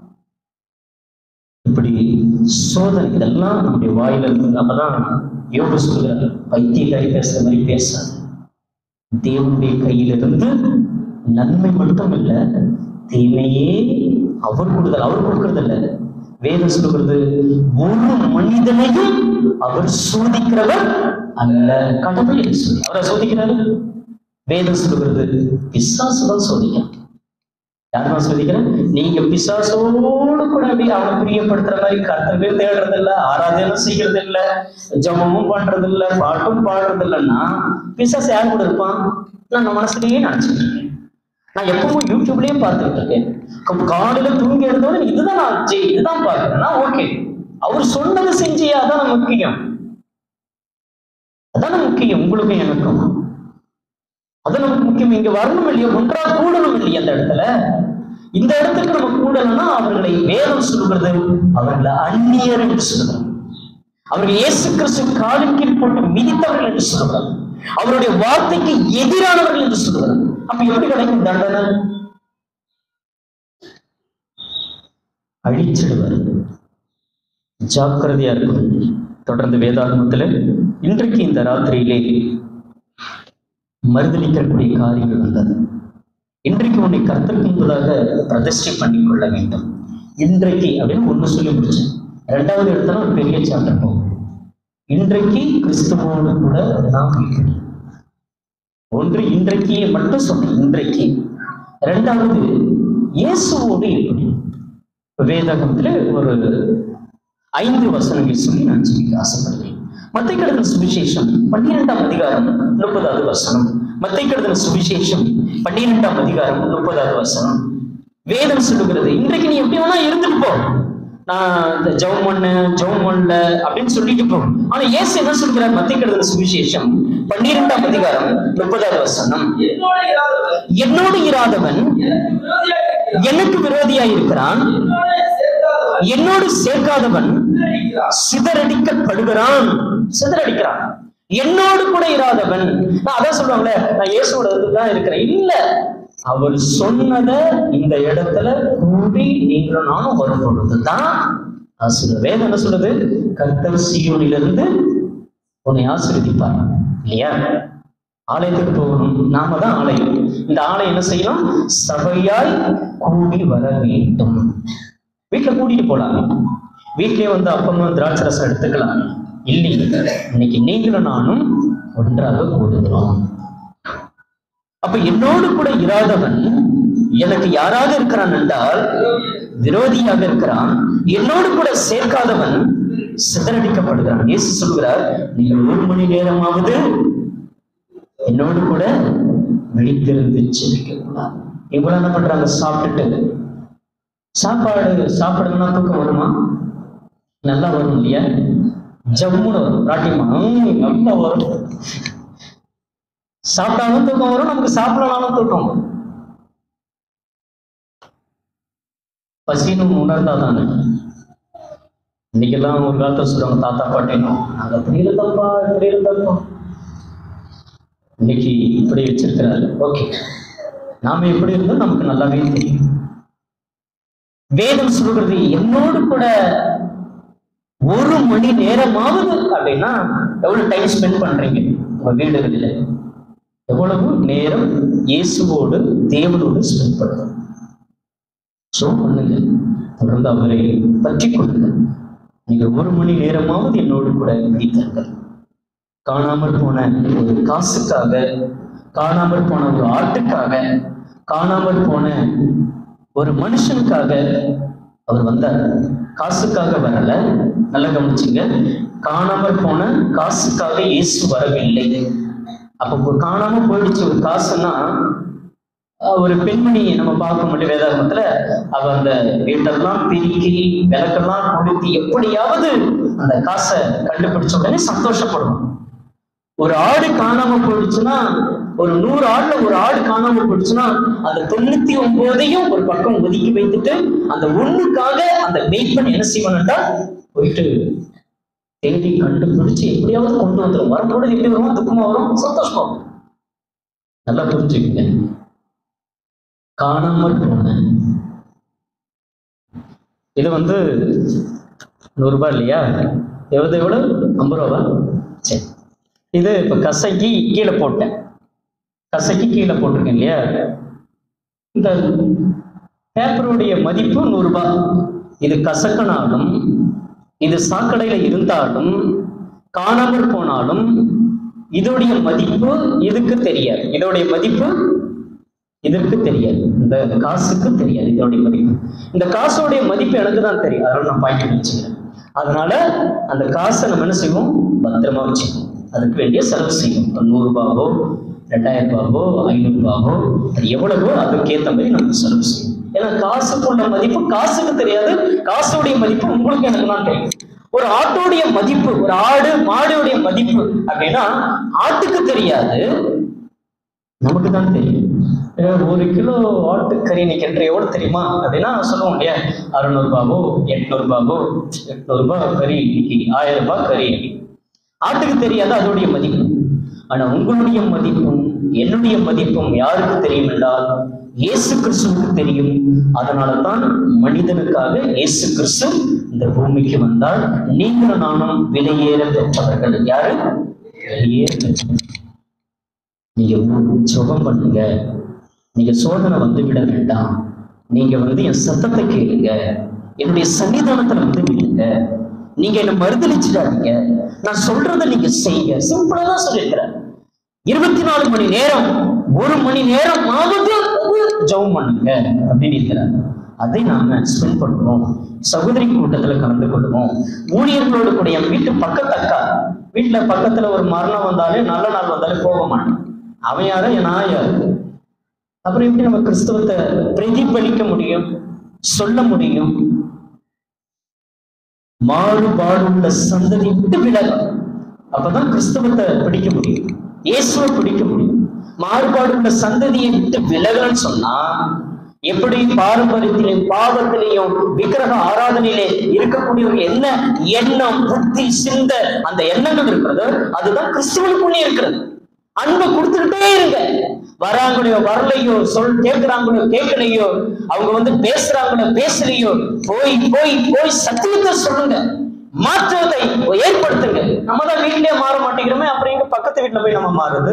இப்படி சோதனை இதெல்லாம் நம்முடைய வாயில இருந்து அப்பதான் யோக சொல்கிறார் பைத்தியக்காரி பேசுற மாதிரி பேசாது தேவனுடைய கையிலிருந்து நன்மை மட்டும் இல்ல தீமையே அவர் கொடுத்தல் அவர் கொடுக்கறது இல்ல வேதம் சொல்கிறது ஒரு மனிதனையும் அவர் சோதிக்கிறவர் அல்ல கடவுள் என்று சொல்லி அவரை சோதிக்கிறாரு வேதம் சொல்கிறது பிசாசு தான் சோதிக்கிறான் யாருமா சோதிக்கிறேன் நீங்க பிசாசோடு கூட அப்படியே அவனை பிரியப்படுத்துற மாதிரி கர்த்தவே தேடுறது இல்ல ஆராதனை செய்யறது இல்ல ஜபமும் பண்றது இல்ல பாட்டும் பாடுறது இல்லைன்னா பிசாசு யார் கூட இருப்பான் நான் நம்ம மனசுலயே நினைச்சிட்டு இருக்கேன் நான் எப்பவும் யூடியூப்லயே பார்த்துட்டு இருக்கேன் கா- காலையில தூங்கி எழுந்தோட இதுதான் நான் ஜெய் இதுதான் பார்க்கிறேன்னா ஓகே அவர் சொன்னது செஞ்சியா அதான் முக்கியம் அதான முக்கியம் உங்களுக்கும் எனக்கும் அது நமக்கு முக்கியம் இங்க வரணும் இல்லையா ஒன்றா கூடணும் இல்லையா அந்த இடத்துல இந்த இடத்துக்கு நம்ம கூடணும்னா அவர்களை வேதம் சொல்கிறது அவர்களை அந்நியர் என்று சொல்கிறார் அவர்கள் இயேசு கிறிஸ்து காலின் கீழ் போட்டு மிதித்தவர்கள் என்று சொல்கிறார் அவருடைய வார்த்தைக்கு எதிரானவர்கள் என்று சொல்லுகிறார் அப்ப எப்படி கிடைக்கும் தண்டனை அழிச்சிடுவார் ஜாக்கிரதையா இருக்கும் தொடர்ந்து வேதாகமத்துல இன்றைக்கு இந்த ராத்திரியிலே மறுதளிக்கக்கூடிய காரியங்கள் வந்தது இன்றைக்கு உன்னை கருத்திற்கு முன்பதாக பிரதிஷ்டை பண்ணிக் கொள்ள வேண்டும் இன்றைக்கு அப்படின்னு ஒண்ணு சொல்லி முடிச்சேன் ரெண்டாவது இடத்துல ஒரு பெரிய சாப்டர் போகும் இன்றைக்கு கிறிஸ்துவோடு கூட நாம் இருக்கணும். ஒன்று இன்றைக்கு மட்டும் சொன்னேன் இன்றைக்கு ரெண்டாவது இயேசுவோடு எப்படி வேதாகமத்துல ஒரு ஐந்து வசனங்கள் சொல்லி நான் சொல்லிக்க ஆசைப்படுகிறேன் மத்தை கடந்த சுவிசேஷம் பன்னிரெண்டாம் அதிகாரம் முப்பதாவது வசனம் மத்தை கடந்த சுவிசேஷம் பன்னிரெண்டாம் அதிகாரம் முப்பதாவது வசனம் வேதம் சொல்லுகிறது இன்றைக்கு நீ எப்படி வேணா இருந்துட்டு போ நான் இந்த ஜெபம் பண்ண ஜெபம் பண்ணல அப்படின்னு சொல்லிட்டு போ ஆனா இயேசு என்ன சொல்கிறார் மத்திய கடந்த சுவிசேஷம் பன்னிரெண்டாம் அதிகாரம் முப்பதாவது வசனம் என்னோட இராதவன் என்னோடு இராதவன் எனக்கு விரோதியாக இருக்கிறான் எனக்கு விரோதியாய் இருக்கிறான் என்னோட சேர்க்காதவன் என்னோடு சேர்க்காதவன் சிதறடிக்கிறான். சிதறடிக்கப்படுகிறான் சிதறடிக்கிறான் என்னோடு கூட இராதவன் நான் அதான் சொல்லுவாங்களே நான் இயேசுவோட தான் இருக்கிறேன் இல்ல அவர் சொன்னதை இந்த இடத்துல கூடி நீங்களும் நானும் வரும் பொழுதுதான் அது சொல்லுது வேதம் என்ன சொல்லுது கர்த்தர் சீயோனிலிருந்து உன்னை ஆசீர்வதிப்பார் இல்லையா ஆலயத்துக்கு போகணும் நாம தான் ஆலயம் இந்த ஆலயம் என்ன செய்யணும் சபையாய் கூடி வர வேண்டும் வீட்டுல கூட்டிட்டு போலாம் வீட்லயே வந்து அப்பமா திராட்சை ரசம் எடுத்துக்கலாம் இல்லை இன்னைக்கு நீங்களும் நானும் ஒன்றாக கூடுகிறோம் அப்ப என்னோடு கூட இராதவன் எனக்கு யாராக இருக்கிறான் என்றால் விரோதியாக இருக்கிறான் என்னோடு கூட சேர்க்காதவன் சிதறடிக்கப்படுகிறான் இயேசு சொல்கிறார் நீங்கள் ஒரு மணி நேரமாவது என்னோடு கூட விழித்திருந்து செபிக்க கூடாது இவ்வளவு என்ன பண்றாங்க சாப்பிட்டுட்டு சாப்பாடு சாப்பிடணும்னா தூக்கம் வருமா நல்லா வரும் இல்லையா ஜம்முன்னு வரும் ராட்டியமா ஹம், நல்லா வரும் சாப்பிட்டாலும் தூக்கம் வரும் நமக்கு சாப்பிடலாலும் தூக்கம் வரும் பசின்னு உணர்ந்தா தானே இன்னைக்கெல்லாம் ஒரு காலத்துல சொல்லுவாங்க தாத்தா பாட்டினும் நாங்க அப்படி இருந்தப்பா இப்படி இருந்தப்பா இன்னைக்கு இப்படி வச்சிருக்கிறாரு ஓகே நாம எப்படி இருந்தோம் நமக்கு நல்லாவே தெரியும் வேதம் சொல்கிறது என்னோடு கூட ஒரு மணி நேரமாவது அப்படின்னா எவ்வளவு டைம் ஸ்பெண்ட் பண்றீங்க உங்க வீடுகளில் எவ்வளவு நேரம் இயேசுவோடு தேவனோடு ஸ்பெண்ட் பண்ணுறோம் ஸோ பண்ணுங்க தொடர்ந்து அவரை பற்றி கொள்ளுங்க நீங்கள் ஒரு மணி நேரமாவது என்னோடு கூட பிடித்தார்கள் காணாமல் போன ஒரு காசுக்காக காணாமல் போன ஒரு ஆட்டுக்காக காணாமல் போன ஒரு மனுஷனுக்காக அவர் வந்தார் காசுக்காக வரல நல்லா கவனிச்சுங்க காணாமல் போன காசுக்காக இயேசு வரவில்லை அப்போ ஒரு காணாம போயிடுச்சு ஒரு காசுன்னா அஹ், ஒரு பெண்மணி நம்ம பார்க்க முடியும் வேதாகமத்துல அவ அந்த வீட்டெல்லாம் பெருக்கி விளக்கெல்லாம் கொளுத்தி எப்படியாவது அந்த காசை கண்டுபிடிச்ச உடனே சந்தோஷப்படுவான் ஒரு ஆடு காணாம போயிடுச்சுன்னா ஒரு நூறு ஆடுல ஒரு ஆடு காணாம போயிடுச்சுன்னா அந்த தொண்ணூத்தி ஒன்பதையும் ஒரு பக்கம் ஒதுக்கி வைத்துட்டு அந்த ஒண்ணுக்காக அந்த மெய்ப்பன் என்ன செய்வான்டா போயிட்டு தேடி கண்டுபிடிச்சு எப்படியாவது கொண்டு வந்துடும் வரும்பொழுது எப்படி வரும் துக்கமா வரும் சந்தோஷமா வரும் நல்லா புரிஞ்சுக்கங்க காணாமல் போன இது வந்து நூறு ரூபாய் இல்லையா எவ்வளவு எவ்வளவு ஐம்பது ரூபாவா சரி இது இப்ப கசைக்கு கீழே போட்டேன் கசைக்கு கீழே போட்டிருக்கேன் இல்லையா இந்த பேப்பருடைய மதிப்பு நூறு ரூபாய் இது கசக்கனாலும் இது சாக்கடையில இருந்தாலும் காணாமல் போனாலும் இதோடைய மதிப்பு இதுக்கு தெரியாது இதோடைய மதிப்பு இதற்கு தெரியாது இந்த காசுக்கு தெரியாது இதோடைய மதிப்பு இந்த காசோடைய மதிப்பு எனக்கு தான் தெரியும் அதனால நான் பாயிண்ட் வச்சுக்கிறேன் அதனால அந்த காசை நம்ம என்ன செய்வோம் பத்திரமா வச்சுக்குவோம் அதுக்கு வேண்டிய செலவு செய்வோம் இப்போ நூறு ரூபாவோ ரெண்டாயிரம் ரூபாவோ ஐநூறு ரூபாவோ அது எவ்வளவோ அதுக்கேற்ற மாதிரி நம்ம செலவு செய்வோம் ஏன்னா காசுக்குள்ள மதிப்பு காசுக்கு தெரியாது காசோடைய மதிப்பு உங்களுக்கு எனக்கு தான் தெரியும் ஒரு ஆட்டோடைய மதிப்பு ஒரு ஆடு மாடுடைய மதிப்பு அப்படின்னா ஆட்டுக்கு தெரியாது நமக்கு தான் தெரியும் ஏ, ஒரு கிலோ ஆட்டுக்கறி இன்னைக்கு என்ற எவ்வளவு தெரியுமா அப்படின்னா சொல்லுவோம் இல்லையா அறுநூறுபாவோ எட்நூறுபாவோ எட்நூறுபா கறி இன்னைக்கு ஆயிரம் ரூபாய் கறி ஆட்டுக்கு தெரியாது அதோடைய மதிப்பு ஆனா உங்களுடைய மதிப்பும் என்னுடைய மதிப்பும் யாருக்கு தெரியும் என்றால் இயேசு கிறிஸ்துவுக்கு தெரியும் அதனால தான் மனிதனுக்காக இயேசு கிறிஸ்து இந்த பூமிக்கு வந்தால் நீங்களும் நானும் விலையேற பெற்றவர்கள் யாரு விலையேற பெற்றவர்கள் நீங்க சுகம் பண்ணுங்க நீங்க சோதனை வந்து விட வேண்டாம் நீங்க வந்து என் சத்தத்தை கேளுங்க என்னுடைய சன்னிதானத்துல வந்து விடுங்க நீங்க என்ன மறுதளிச்சிடாதீங்க நான் சொல்றதை நீங்க செய்யுங்க சிம்பிளா தான் சொல்லியிருக்கிறேன் இருபத்தி நாலு மணி நேரம் ஒரு மணி நேரம் ஆவது ஜெபம் பண்ணுங்க அப்படின்னு இருக்கிறார் அதை நாம ஸ்பெண்ட் பண்ணுவோம் சகோதரி கூட்டத்துல கலந்து கொள்வோம் ஊழியர்களோடு கூட என் வீட்டு பக்கத்து அக்கா வீட்டுல பக்கத்துல ஒரு மரணம் வந்தாலே நல்ல நாள் வந்தாலே போக மாட்டேன் அவன் யாரு என் நான் யாரு அப்புறம் எப்படி நம்ம கிறிஸ்தவத்தை பிரதிபலிக்க முடியும் சொல்ல முடியும் மாறுபாடுள்ள சந்ததி விட்டு விலகும் அப்பதான் கிறிஸ்தவத்தை பிடிக்க முடியும் இயேசுவை பிடிக்க முடியும் மாறுபாடுள்ள சந்ததியை விட்டு விலகலன்னு சொன்னா எப்படி பாரம்பரியத்திலையும் பாவத்திலையும் விக்கிரக ஆராதனையிலே இருக்கக்கூடியவங்க என்ன எண்ணம் புத்தி சிந்த அந்த எண்ணங்கள் இருக்கிறதோ அதுதான் கிறிஸ்துவனுக்குள்ளே இருக்கிறது அன்பை கொடுத்துக்கிட்டே இருங்க வராங்களோ வரலையோ சொல் கேட்கிறாங்களோ கேட்கலையோ அவங்க வந்து பேசுறாங்களோ பேசலையோ போய் போய் போய் சத்தியத்தை சொல்லுங்க மாற்றத்தை ஏற்படுத்துங்க நம்ம தான் வீட்டிலேயே மாற மாட்டேங்கிறோமே அப்புறம் எங்க பக்கத்து வீட்டுல போய் நம்ம மாறுது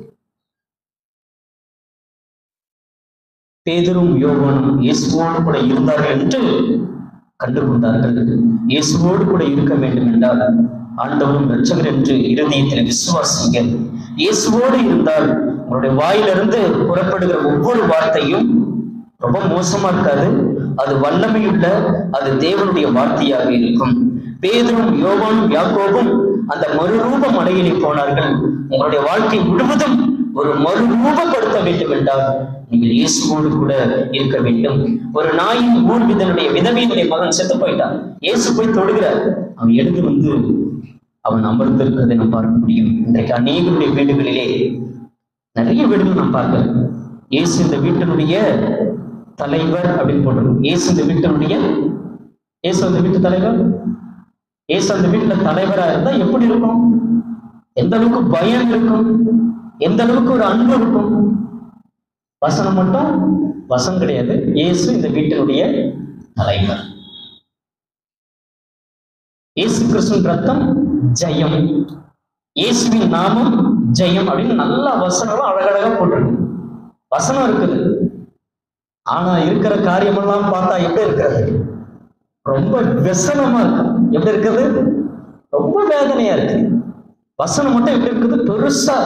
பேதரும் யோவானும் இயேசுவோடு கூட இருந்தார்கள் என்று கண்டுகொண்டார்கள் இயேசுவோடு கூட இருக்க வேண்டும் என்றால் ஆண்டவரும் இரட்சகர் என்று இருதயத்தில் விசுவாசிங்க இயேசுவோடு இருந்தால் உங்களுடைய வாயிலிருந்து புறப்படுகிற ஒவ்வொரு வார்த்தையும் ரொம்ப மோசமா இருக்காது அது வல்லமையுள்ள அது தேவனுடைய வார்த்தையாக இருக்கும் பேதரும் யோவானும் யாக்கோபும் அந்த மறுரூப மலையிலே போனார்கள் உங்களுடைய வாழ்க்கை முழுவதும் ஒரு மறுரூபப்படுத்த வேண்டும் என்றால் நீங்கள் இயேசுவோடு கூட இருக்க வேண்டும் ஒரு நாயின் ஊர் விதனுடைய விதவியினுடைய மகன் செத்து போயிட்டான் இயேசு போய் தொடுகிறார் அவன் எடுத்து வந்து அவன் அமர்ந்திருக்கிறதை நாம் பார்க்க முடியும் இன்றைக்கு அநேகருடைய வீடுகளிலே நிறைய வீடுகள் நான் பார்க்கிறேன் இயேசு இந்த வீட்டினுடைய தலைவர் அப்படின்னு போட்டிருக்கோம் இயேசு இந்த வீட்டினுடைய இயேசு அந்த வீட்டு தலைவர் இயேசு அந்த வீட்டுல தலைவரா இருந்தா எப்படி இருக்கும் எந்த அளவுக்கு பயம் இருக்கும் எந்த அளவுக்கு ஒரு அன்பு இருக்கும் வசனம் மட்டும் வசனம் கிடையாது இயேசு இந்த வீட்டினுடைய தலைவர் இயேசு கிறிஸ்துவின் ரத்தம் ஜெயம் இயேசுவின் நாமம் ஜெயம் அப்படின்னு நல்ல வசனம் அழகழகா போட்டிருக்கு வசனம் இருக்குது ஆனா இருக்கிற காரியமெல்லாம் பார்த்தா எப்படி இருக்கிறது ரொம்ப व्यसனமா இருக்கு எப்படி இருக்குது ரொம்ப வேதனையா இருக்கு வசனம் மட்டும் எப்படி இருக்குது பெருசா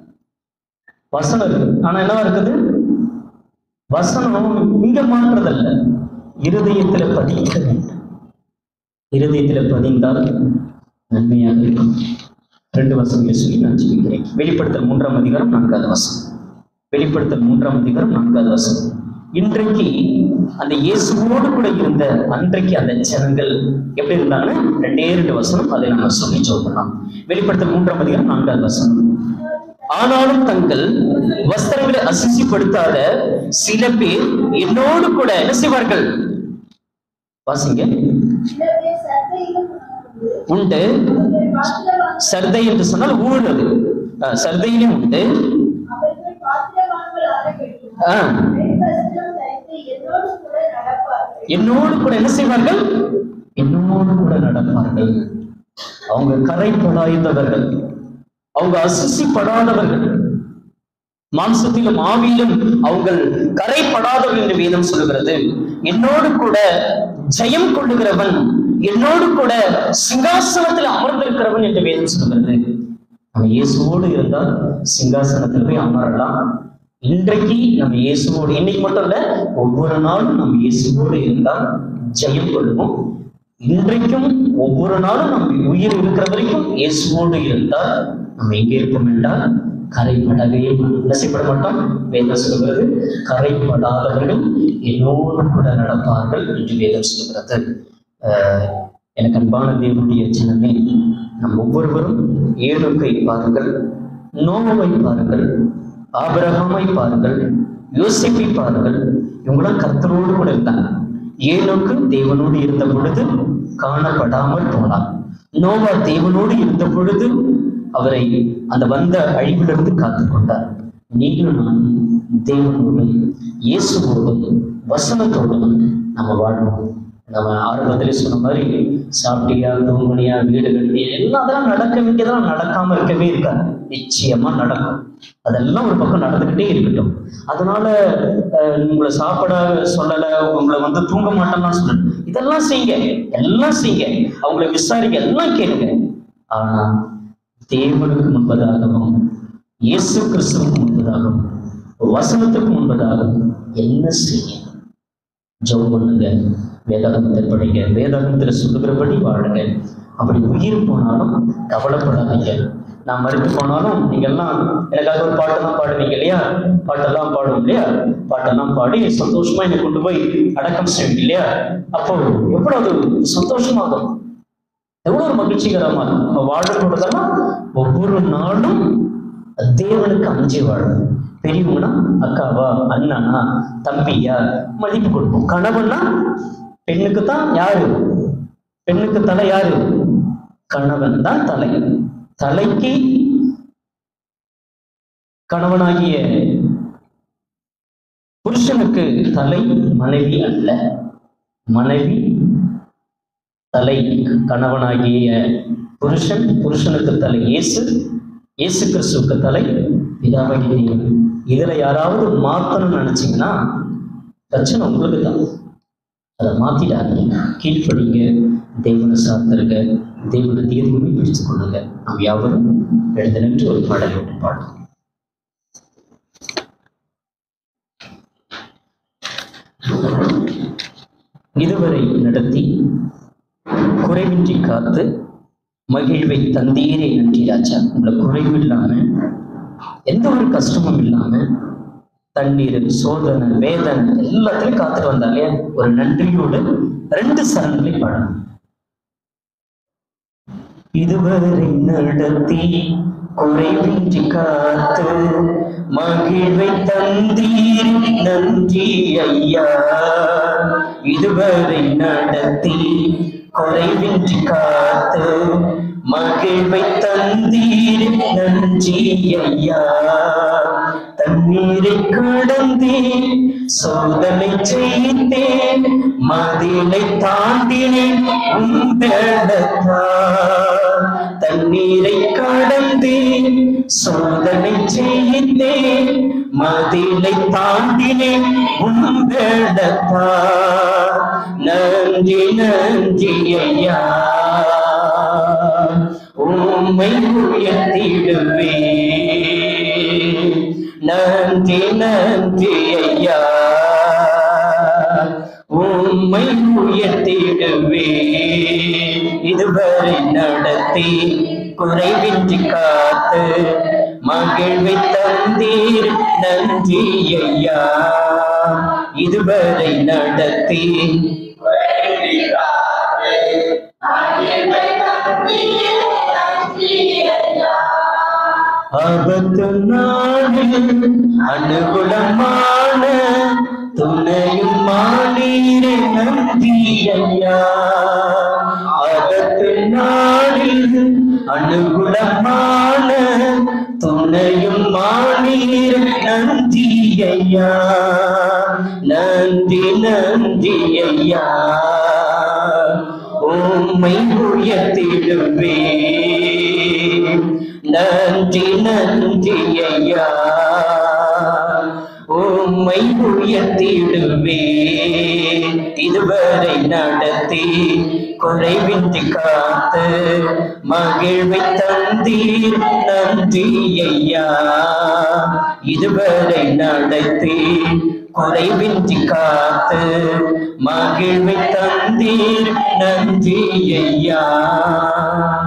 வசனம் இருக்குது ஆனா என்னவா இருக்குது வசனம் இங்க மாற்றுறதல்ல இருதயத்துல பதிக்க வேண்டும் இருதயத்துல பதிந்தால் நன்மையாக இருக்கும் ரெண்டு வசனங்களை சொல்லி நான் ஜெபிக்கிறேன் வெளிப்படுத்தல் மூன்றாம் அதிகாரம் நான்காவது வசனம் வெளிப்படுத்தல் மூன்றாம் அதிகாரம் நான்காவது வசனம் இன்றைக்கு அந்த இயேசுவோடு கூட இருந்த அன்றைக்கு அந்த ஜனங்கள் எப்படி இருந்தாங்கன்னா ரெண்டே ரெண்டு வசனம் அதை நம்ம சொல்லி சொல்லலாம் வெளிப்படுத்தல் மூன்றாம் அதிகாரம் நான்காவது வசனம் ஆனாலும் தங்கள் வஸ்திரங்களை அசிசிப்படுத்தாத சில பேர் என்னோடு கூட என்ன செய்வார்கள் வாசிங்க சிலரே சர்தையிலும் உண்டு. உண்டு அவர்கள் பாத்திரவான் சர்தை என்று சொன்னால் ஊழல் அஹ், சர்தையிலும் உண்டு அவர்கள் பாத்திரவான்களாக வேண்டும். ஆ, வெண்வஸ்திரம் தரித்து என்னோடு கூட நடப்பார்கள். என்னோடு கூட என்ன செய்வார்கள் என்னோடு கூட நடப்பார்கள் அவங்க கரைப்படாய்ந்தவர்கள் அவங்க அசுசிப்படாதவர்கள் மாம்சத்திலும் ஆவியிலும் அவங்கள் கரைப்படாதவர்கள் என்று வேதம் சொல்லுகிறது என்னோடு கூட ஜெயம் கொள்ளுகிறவன் என்னோடு கூட சிங்காசனத்தில் அமர்ந்திருக்கிறவன் என்று வேதம் சொல்லுகிறது நம்ம இயேசுவோடு இருந்தால் சிங்காசனத்தில் போய் அமரலாம் இன்றைக்கு நம்ம இயேசுவோடு இன்னைக்கு மட்டும் இல்ல ஒவ்வொரு நாளும் நம்ம இயேசுவோடு இருந்தால் ஜெயம் கொள்ளுவோம் இன்றைக்கும் ஒவ்வொரு நாளும் நம்ம உயிர் இருக்கிற வரைக்கும் இயேசுவோடு இருந்தால் நம்ம எங்கே இருப்போம் என்றால் கரைப்படவே நசைப்பட மாட்டோம் வேதம் சொல்லுகிறது கரைப்படாதவர்கள் என்னோடு கூட நடப்பார்கள் என்று வேதம் சொல்லுகிறது ஆஹ் எனக்கு அன்பான தேவனுடைய சின்னமே நம் ஒவ்வொருவரும் ஏழுக்கை பாருங்கள் நோவை பாருங்கள் ஆபிரகாமை பாருங்கள் யோசிப்பை பாருங்கள் இவங்களாம் கர்த்தரோடு கூட இருந்தாங்க ஏனோக்கு தேவனோடு இருந்த பொழுது காணப்படாமல் போனான் நோவா தேவனோடு இருந்த பொழுது அவரை அந்த வந்த அழிவிலிருந்து காத்துக் கொண்டார் நீங்களும் நான் தேவனோடும் இயேசுவோடும் வசனத்தோடும் நம்ம வாழணும் நம்ம ஆரம்பத்திலே சொன்ன மாதிரி சாப்பிட்டியா தூங்குனியா வீடு கட்டியா எல்லாம் அதெல்லாம் நடக்க வேண்டியதெல்லாம் நடக்காம இருக்கவே இருக்காது நிச்சயமா நடக்கும் அதெல்லாம் ஒரு பக்கம் நடந்துக்கிட்டே இருக்கட்டும் அதனால அஹ், உங்களை சாப்பிட சொல்லல உங்களை வந்து தூங்க மாட்டேன்னு சொல்லல இதெல்லாம் செய்யுங்க எல்லாம் செய்யுங்க அவங்களை விசாரிங்க எல்லாம் கேளுங்க ஆனா தேவனுக்கு முன்பதாகவும் இயேசு கிறிஸ்துவுக்கு முன்பதாகவும் வசனத்துக்கு முன்பதாகவும் என்ன செய்ய ஜெபம் பண்ணுங்க வேதாகமத்தை படிங்க வேதாகமத்தில் சொல்லுகிறபடி வாழுங்க அப்படி உயிர் போனாலும் கவலைப்படாதீங்க நான் மறுத்து போனாலும் நீங்கெல்லாம் எனக்காக ஒரு பாட்டெல்லாம் பாடுவீங்க இல்லையா பாட்டெல்லாம் பாடுவோம் இல்லையா பாட்டெல்லாம் பாடி சந்தோஷமா என்னை கொண்டு போய் அடக்கம் செய்வீங்க இல்லையா அப்போ எவ்வளவு அது சந்தோஷமாகும் எவ்வளவு ஒரு மகிழ்ச்சிகரமா இருக்கும் நம்ம வாழும் பொழுதெல்லாம் ஒவ்வொரு நாளும் தேவனுக்கு அஞ்சு வாழும் பெரியவங்கன்னா அக்காவா அண்ணனா தம்பியா மதிப்பு கொடுப்போம் கணவன்னா பெண்ணுக்கு தான் யாரு பெண்ணுக்கு தலை யாரு கணவன் தான் தலை தலைக்கு கணவனாகிய புருஷனுக்கு தலை மனைவி அல்ல மனைவி தலை கணவனாகிய புருஷன் புருஷனுக்கு தலை இயேசு இயேசு கிறிஸ்துவுக்கு தலை பிதாவாகிய தேவன் இதுல யாராவது மாத்தணும்னு நினைச்சீங்கன்னா பிரச்சனை உங்களுக்கு தான் அதை மாத்திடாதீங்க கீழ்ப்படிங்க தெய்வனை சார்ந்திருங்க தெய்வனை தீர்வுமே பிடித்துக் கொள்ளுங்க நாம் யாவரும் எழுத நின்று ஒரு பாடல் ஒன்று பாடுவோம் இதுவரை நடத்தி குறைவின்றி காத்து மகிழ்வை தந்தீரே நன்றி ராஜா உங்களை குறைவு இல்லாம எந்த ஒரு கஷ்டமும் இல்லாம தண்ணீர் சோதனை வேதனை எல்லாத்தையும் காத்துட்டு வந்தாலே ஒரு நன்றியோடு ரெண்டு சரணங்களை பாடணும் இதுவரை நடத்தி குறைவின்றி காத்து மகிழ்வை தந்தீர் நன்றி ஐயா இதுவரை நடத்தி குறைவின்றி காத்து மகிழ்வை தந்தீர் நன்றி ஐயா தண்ணீரை கடந்தேன் சோதனை செய்தேன் மதிலை தாண்டினேன் உந்தடத்தார் தண்ணீரை கடந்தேன் சோதனை செய்தேன் மதிலை தாண்டினேன் உந்தடத்தார் நன்றி நன்றி ஐயா உம்மை உயர்த்திடுவே நன்றி நன்றி ஐயா உம்மை உயர்த்திடுவே இதுவரை நடத்தி குறைவின்றி காத்து மகிழ்வை தந்தீர் நன்றி ஐயா இதுவரை நடத்தி ஆபத்து நாளில் அனுகூலமான துணையும் மானீரே நன்றி ஐயா ஆபத்து நாளில் அனுகூலமான துணையும் மானீர் நன்றி ஐயா நன்றி நன்றி ஐயா உம்மை உயர்த்திடுவே நன்றி நன்றி ஐயா உம்மை உயர்த்திடுவே இதுவரை நடத்தி குறைவின்றி காத்து மகிழ்வை தந்தீர் நன்றி ஐயா இதுவரை நடத்தி குறைவின்றி காத்து மகிழ்வை தந்தீர் நன்றி ஐயா